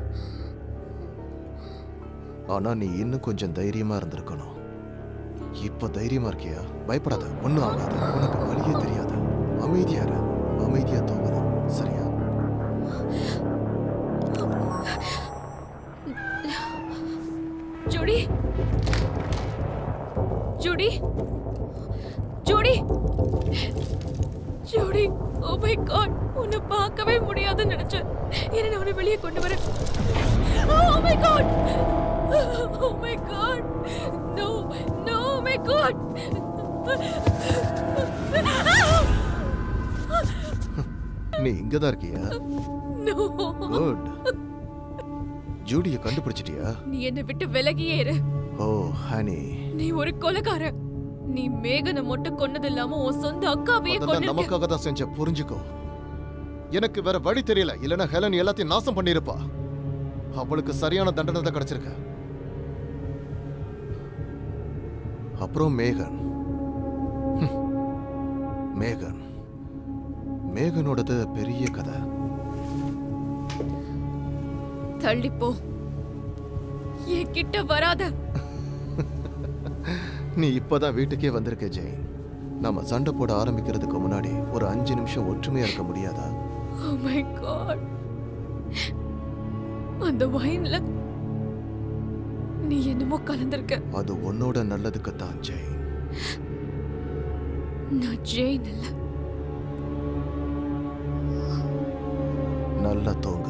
ஆனா நீ இன்னும் கொஞ்சம் தைரியமா இருந்திருக்கணும் இப்ப தைரியமா இருக்கியா பயப்படாத ஒண்ணும் ஆகாது உனக்கு வழியே தெரியாது அமைதியா இரு அமைதியா தூங்கணும் சரியா Judy Judy Judy Judy oh my God உன்னை பார்க்கவே முடியாதுன்னு நினைச்சேன் என்ன நான் உன்னை வெளியே கொண்டு வரேன் oh my God oh my God no no my God நீ இங்கதான் இருக்கியா நோ குட் ஜூடிய கண்டுபிடிச்சிட்டியா நீ என்னை விட்டு விலகியே இரு ஓ ஹனி நீ ஒரு கொலைக்காரன் நீ மேகனை மட்டும் கொன்னது இல்லாம உன் சொந்த அக்காவையே அதெல்லாம் கொண்டு நமக்காக தான் செஞ்ச புரிஞ்சுக்கோ எனக்கு வேற வழி தெரியல இல்லனா ஹெலன் எல்லாத்தையும் நாசம் பண்ணிருப்பா அவளுக்கு சரியான தண்டனை தான் கிடைச்சிருக்கு அப்புறம் மேகன் ஹம். மேகன் மேகனோடது பெரிய கதை தள்ளிப்போ என் கிட்ட வராத நீ இப்பதான் வீட்டுக்கே வந்திருக்க ஜெயின் நம்ம சண்டை போட ஆரம்பிக்கிறதுக்கு முன்னாடி ஒரு அஞ்சு நிமிஷம் ஒற்றுமையா இருக்க முடியாதா Oh my god அந்த வைன்ல நீ என்னமோ கலந்திருக்க அது உன்னோட நல்லதுக்குத்தான் ஜெயின் நான் ஜெயின் இல்ல நல்லா தூங்க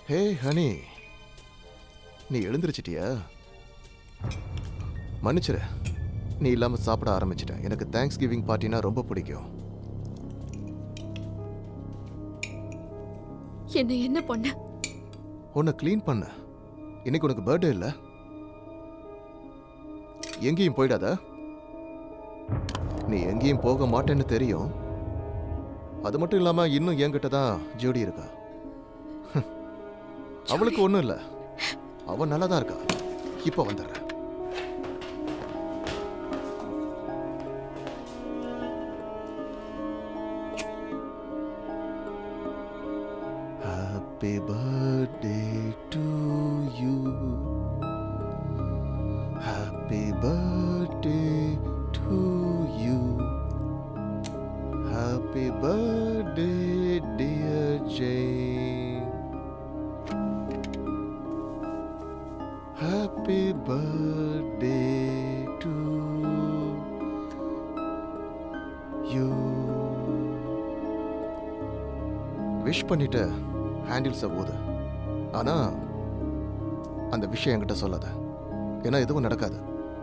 ஹே ஹனி நீ எழுந்திருச்சிட்டியா மன்னிச்சிரு நீ இல்லாம சாப்பிட ஆரம்பிச்சிட்டேன் எனக்கு தேங்க்ஸ் கிவிங் பார்ட்டினா ரொம்ப பிடிக்கும் என்ன என்ன பண்ண உன்னை க்ளீன் பண்ண இன்னைக்கு உனக்கு பர்த்டே இல்ல எங்கேயும் போயிடாத நீ எங்கேயும் போக மாட்டேன்னு தெரியும் அது மட்டும் இல்லாம இன்னும் என்கிட்ட தான் ஜோடி இருக்கா அவளுக்கு ஒண்ணும் இல்ல அவ நல்லா தான் இருக்கா இப்ப வந்துடுறேன் Happy birthday to you. Happy birthday to you. Happy birthday, dear Jane. Happy birthday to you. Wish பண்ணிட்டு ஹேண்டில்ஸை ஊது ஆனா அந்த விஷயம் என்கிட்ட சொல்லாத ஏன்னா எதுவும் நடக்காது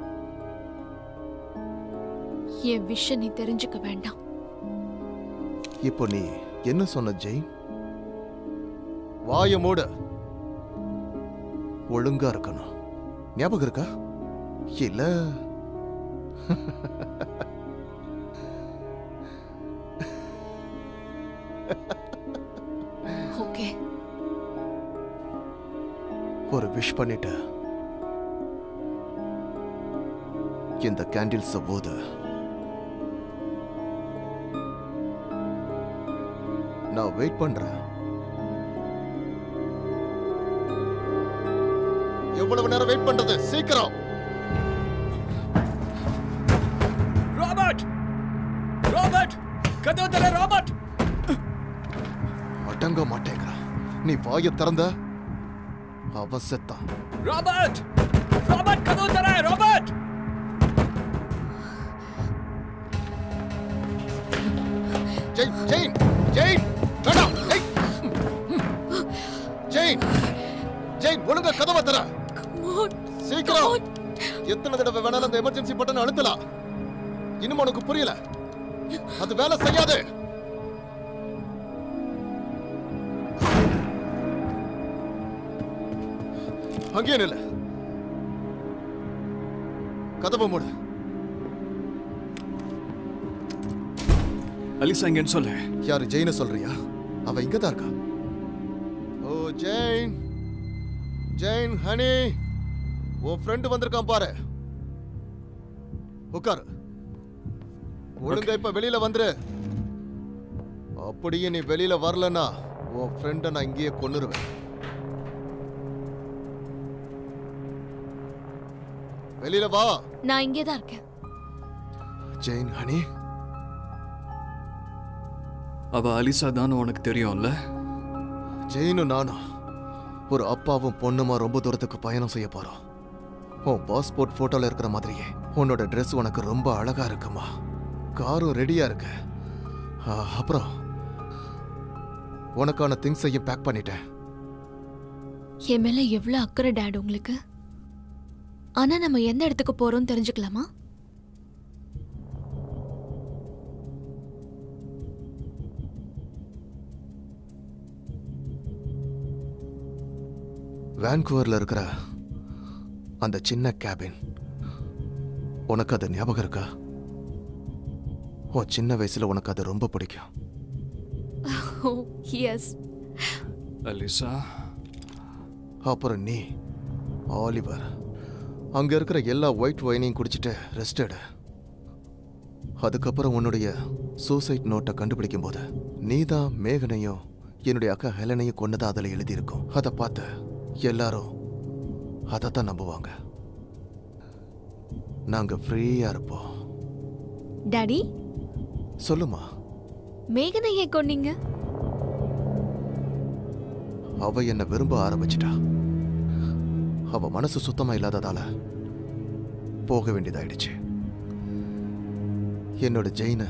என் விஷயம் நீ தெரிஞ்சுக்க வேண்டாம் இப்போ நீ என்ன சொன்ன ஜெயின் வாய மூடு ஒழுங்கா இருக்கணும் ஞாபகம் இருக்கா இல்ல ஓகே ஒரு விஷ் பண்ணிட்டு இந்த கேண்டில்ஸ ஊது நான் வெயிட் பண்றேன் எவ்வளவு நேரம் வெயிட் பண்றது சீக்கிரம் ராபர்ட் ராபர்ட் கதவு தர ராபர்ட் அடங்க மாட்டேங்கிறா நீ வாய திறந்த அவ செத்தான் ராபர்ட் ராபர்ட் கதவு தர ராபர்ட் ஜெயின் ஜெயின் ஜெயின் வேண்டாம் ஏய். ஜெயின் ஜெயின் ஒழுங்கா கதவை தர சீக்கிரம் எத்தனை தடவை வேணாலும் அந்த எமர்ஜென்சி பட்டன் அழுத்தலாம் இன்னும் உனக்கு புரியல அது வேலை செய்யாது அங்கேயே நில்ல கதவை மூடு அலிசா இங்கன்னு சொல்லு யாரு ஜெயின சொல்றியா அவ இங்க தான் இருக்கா ஓ ஜெயின் ஜெயின் ஹனி உன் ஃப்ரெண்டு வந்திருக்கான் பாரு உட்காரு ஒழுங்கா இப்ப வெளியில வந்துரு அப்படியே நீ வெளியில வரலன்னா உன் ஃப்ரெண்ட நான் இங்கேயே கொன்னுருவேன் வெளியில வா நான் இங்கே தான் இருக்கேன் ஜெயின் ஹனி அவ அலிசா தான் உனக்கு தெரியும்ல ஜெயினும் நானும் ஒரு அப்பாவும் பொண்ணுமா ரொம்ப தூரத்துக்கு பயணம் செய்ய போறோம் உன் பாஸ்போர்ட் போட்டோல இருக்கிற மாதிரியே உன்னோட ட்ரெஸ் உனக்கு ரொம்ப அழகா இருக்குமா காரும் ரெடியா இருக்கு ஆ, அப்புறம் உனக்கான திங்ஸையும் பேக் பண்ணிட்டேன் என் மேல எவ்வளவு அக்கறை டேட் உங்களுக்கு ஆனா நம்ம எந்த இடத்துக்கு போறோம் தெரிஞ்சுக்கலாமா வேன்கூவர்ல இருக்கிற அந்த சின்ன கேபின் உனக்கு அது ஞாபகம் இருக்கா உன் சின்ன வயசுல உனக்கு அது ரொம்ப பிடிக்கும் ஓ எஸ் அலிசா அப்புறம் நீ ஆலிவர் அங்க இருக்கிற எல்லா ஒயிட் ஒயினையும் குடிச்சிட்டு ரெஸ்ட் எடு அதுக்கப்புறம் உன்னுடைய சூசைட் நோட்டை கண்டுபிடிக்கும் போது நீ தான் மேகனையும் என்னுடைய அக்கா ஹெலனையும் கொன்னதா அதில் எழுதியிருக்கும் அதை பார்த்து எல்லாரும் அதைத்தான் நம்புவாங்க நாங்க ஃப்ரீயா இருப்போம் டாடி சொல்லுமா மேகனை ஏன் கொன்னீங்க அவ என்ன விரும்ப ஆரம்பிச்சிட்டா அவ மனசு சுத்தமா இல்லாததால போக வேண்டியதாயிடுச்சு என்னோட ஜெயின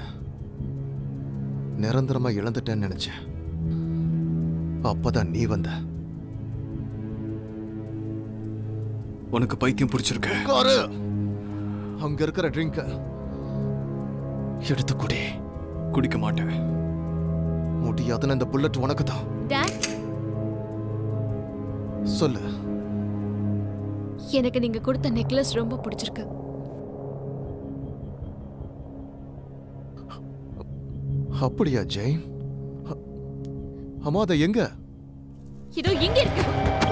நிரந்தரமா இழந்துட்டேன்னு நினைச்சேன் அப்பதான் நீ வந்த உனக்கு பைத்தியம் பிடிச்சிருக்கு காரு அங்க இருக்கிற ட்ரிங்க எடுத்து குடி குடிக்க மாட்டேன் முடியாதுன்னு இந்த புல்லட் உனக்கு தான் டேட் சொல்லு எனக்கு நீங்க கொடுத்த நெக்லஸ் ரொம்ப பிடிச்சிருக்கு அப்படியா ஜெயின் அ- அம்மா அதை எங்க இதோ இங்க இருக்கு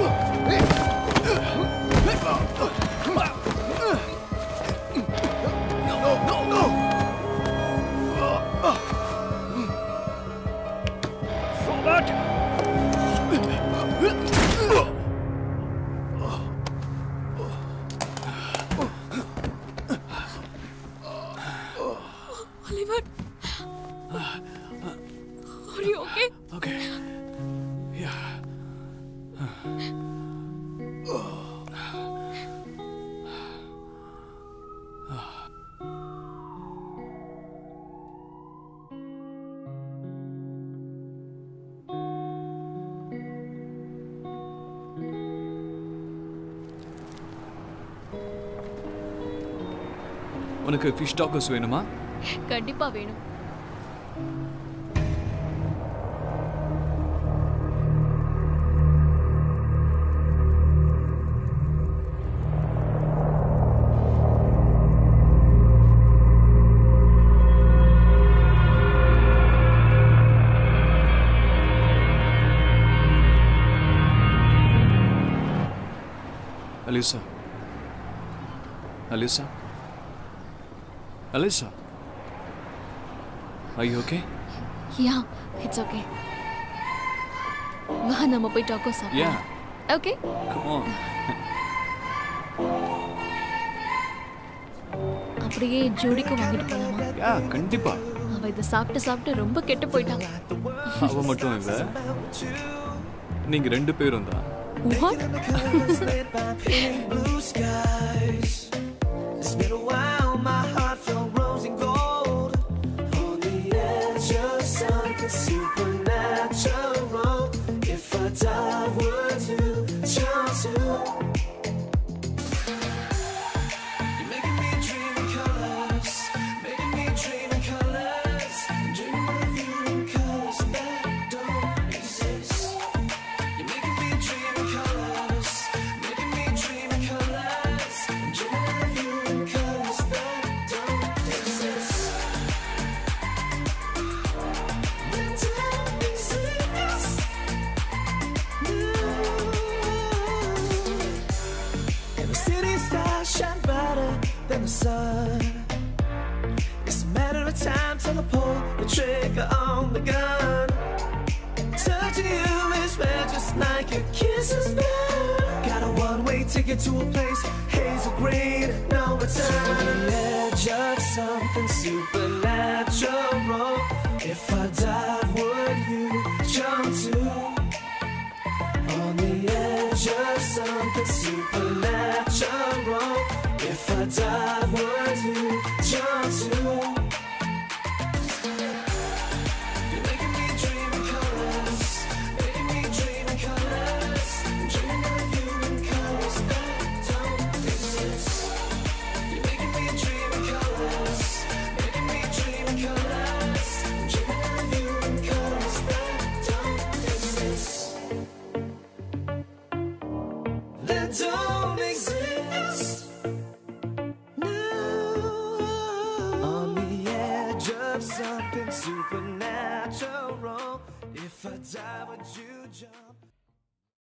Oliver. Are you okay? Okay. Yeah. உனக்கு ஃபிஷ் டாக்கர்ஸ் வேணுமா கண்டிப்பா வேணும் Alisa. Alisa. Alisa. Are you okay? Yeah it's okay வா நம்ம போய் டாக்கோ Yeah. சாப்பிடலாம் ஓகே Come on. அப்படியே ஜோடிக்கும் வாங்கிட்டு போலாமா Yeah, கண்டிப்பா அவ இதை சாப்பிட்டு சாப்பிட்டு ரொம்ப கெட்டு போயிட்டான் அவ மட்டும் இல்ல நீங்க ரெண்டு பேரும் தான் what blue skies. It's been a while, my heart felt rose and gold. On the edge of something supernatural. If I die, would you jump to? You're making me dream in colors, making me dream in colors. Dreaming of you in colors that don't exist. You're making me dream in colors, making me dream in colors. I'm dreaming of you in colors that don't exist. That don't exist. And the city stars shine brighter than the sun. It's a matter of time till I pull the trigger on the gun. Touching you is rare, just like your kiss is there. Got a one-way ticket to a place, hazel green, no return. On the edge of something supernatural. If I died, would you jump to? On the edge of something supernatural. If I died, would you jump to? You're making me dream in colors, making me dream in colors. Dreaming of you in colors that don't exist. You're making me dream in colors, making me dream in colors. Dreaming of you in colors that don't exist. That don't exist. No. On the edge of something supernatural. If I die, would you jump?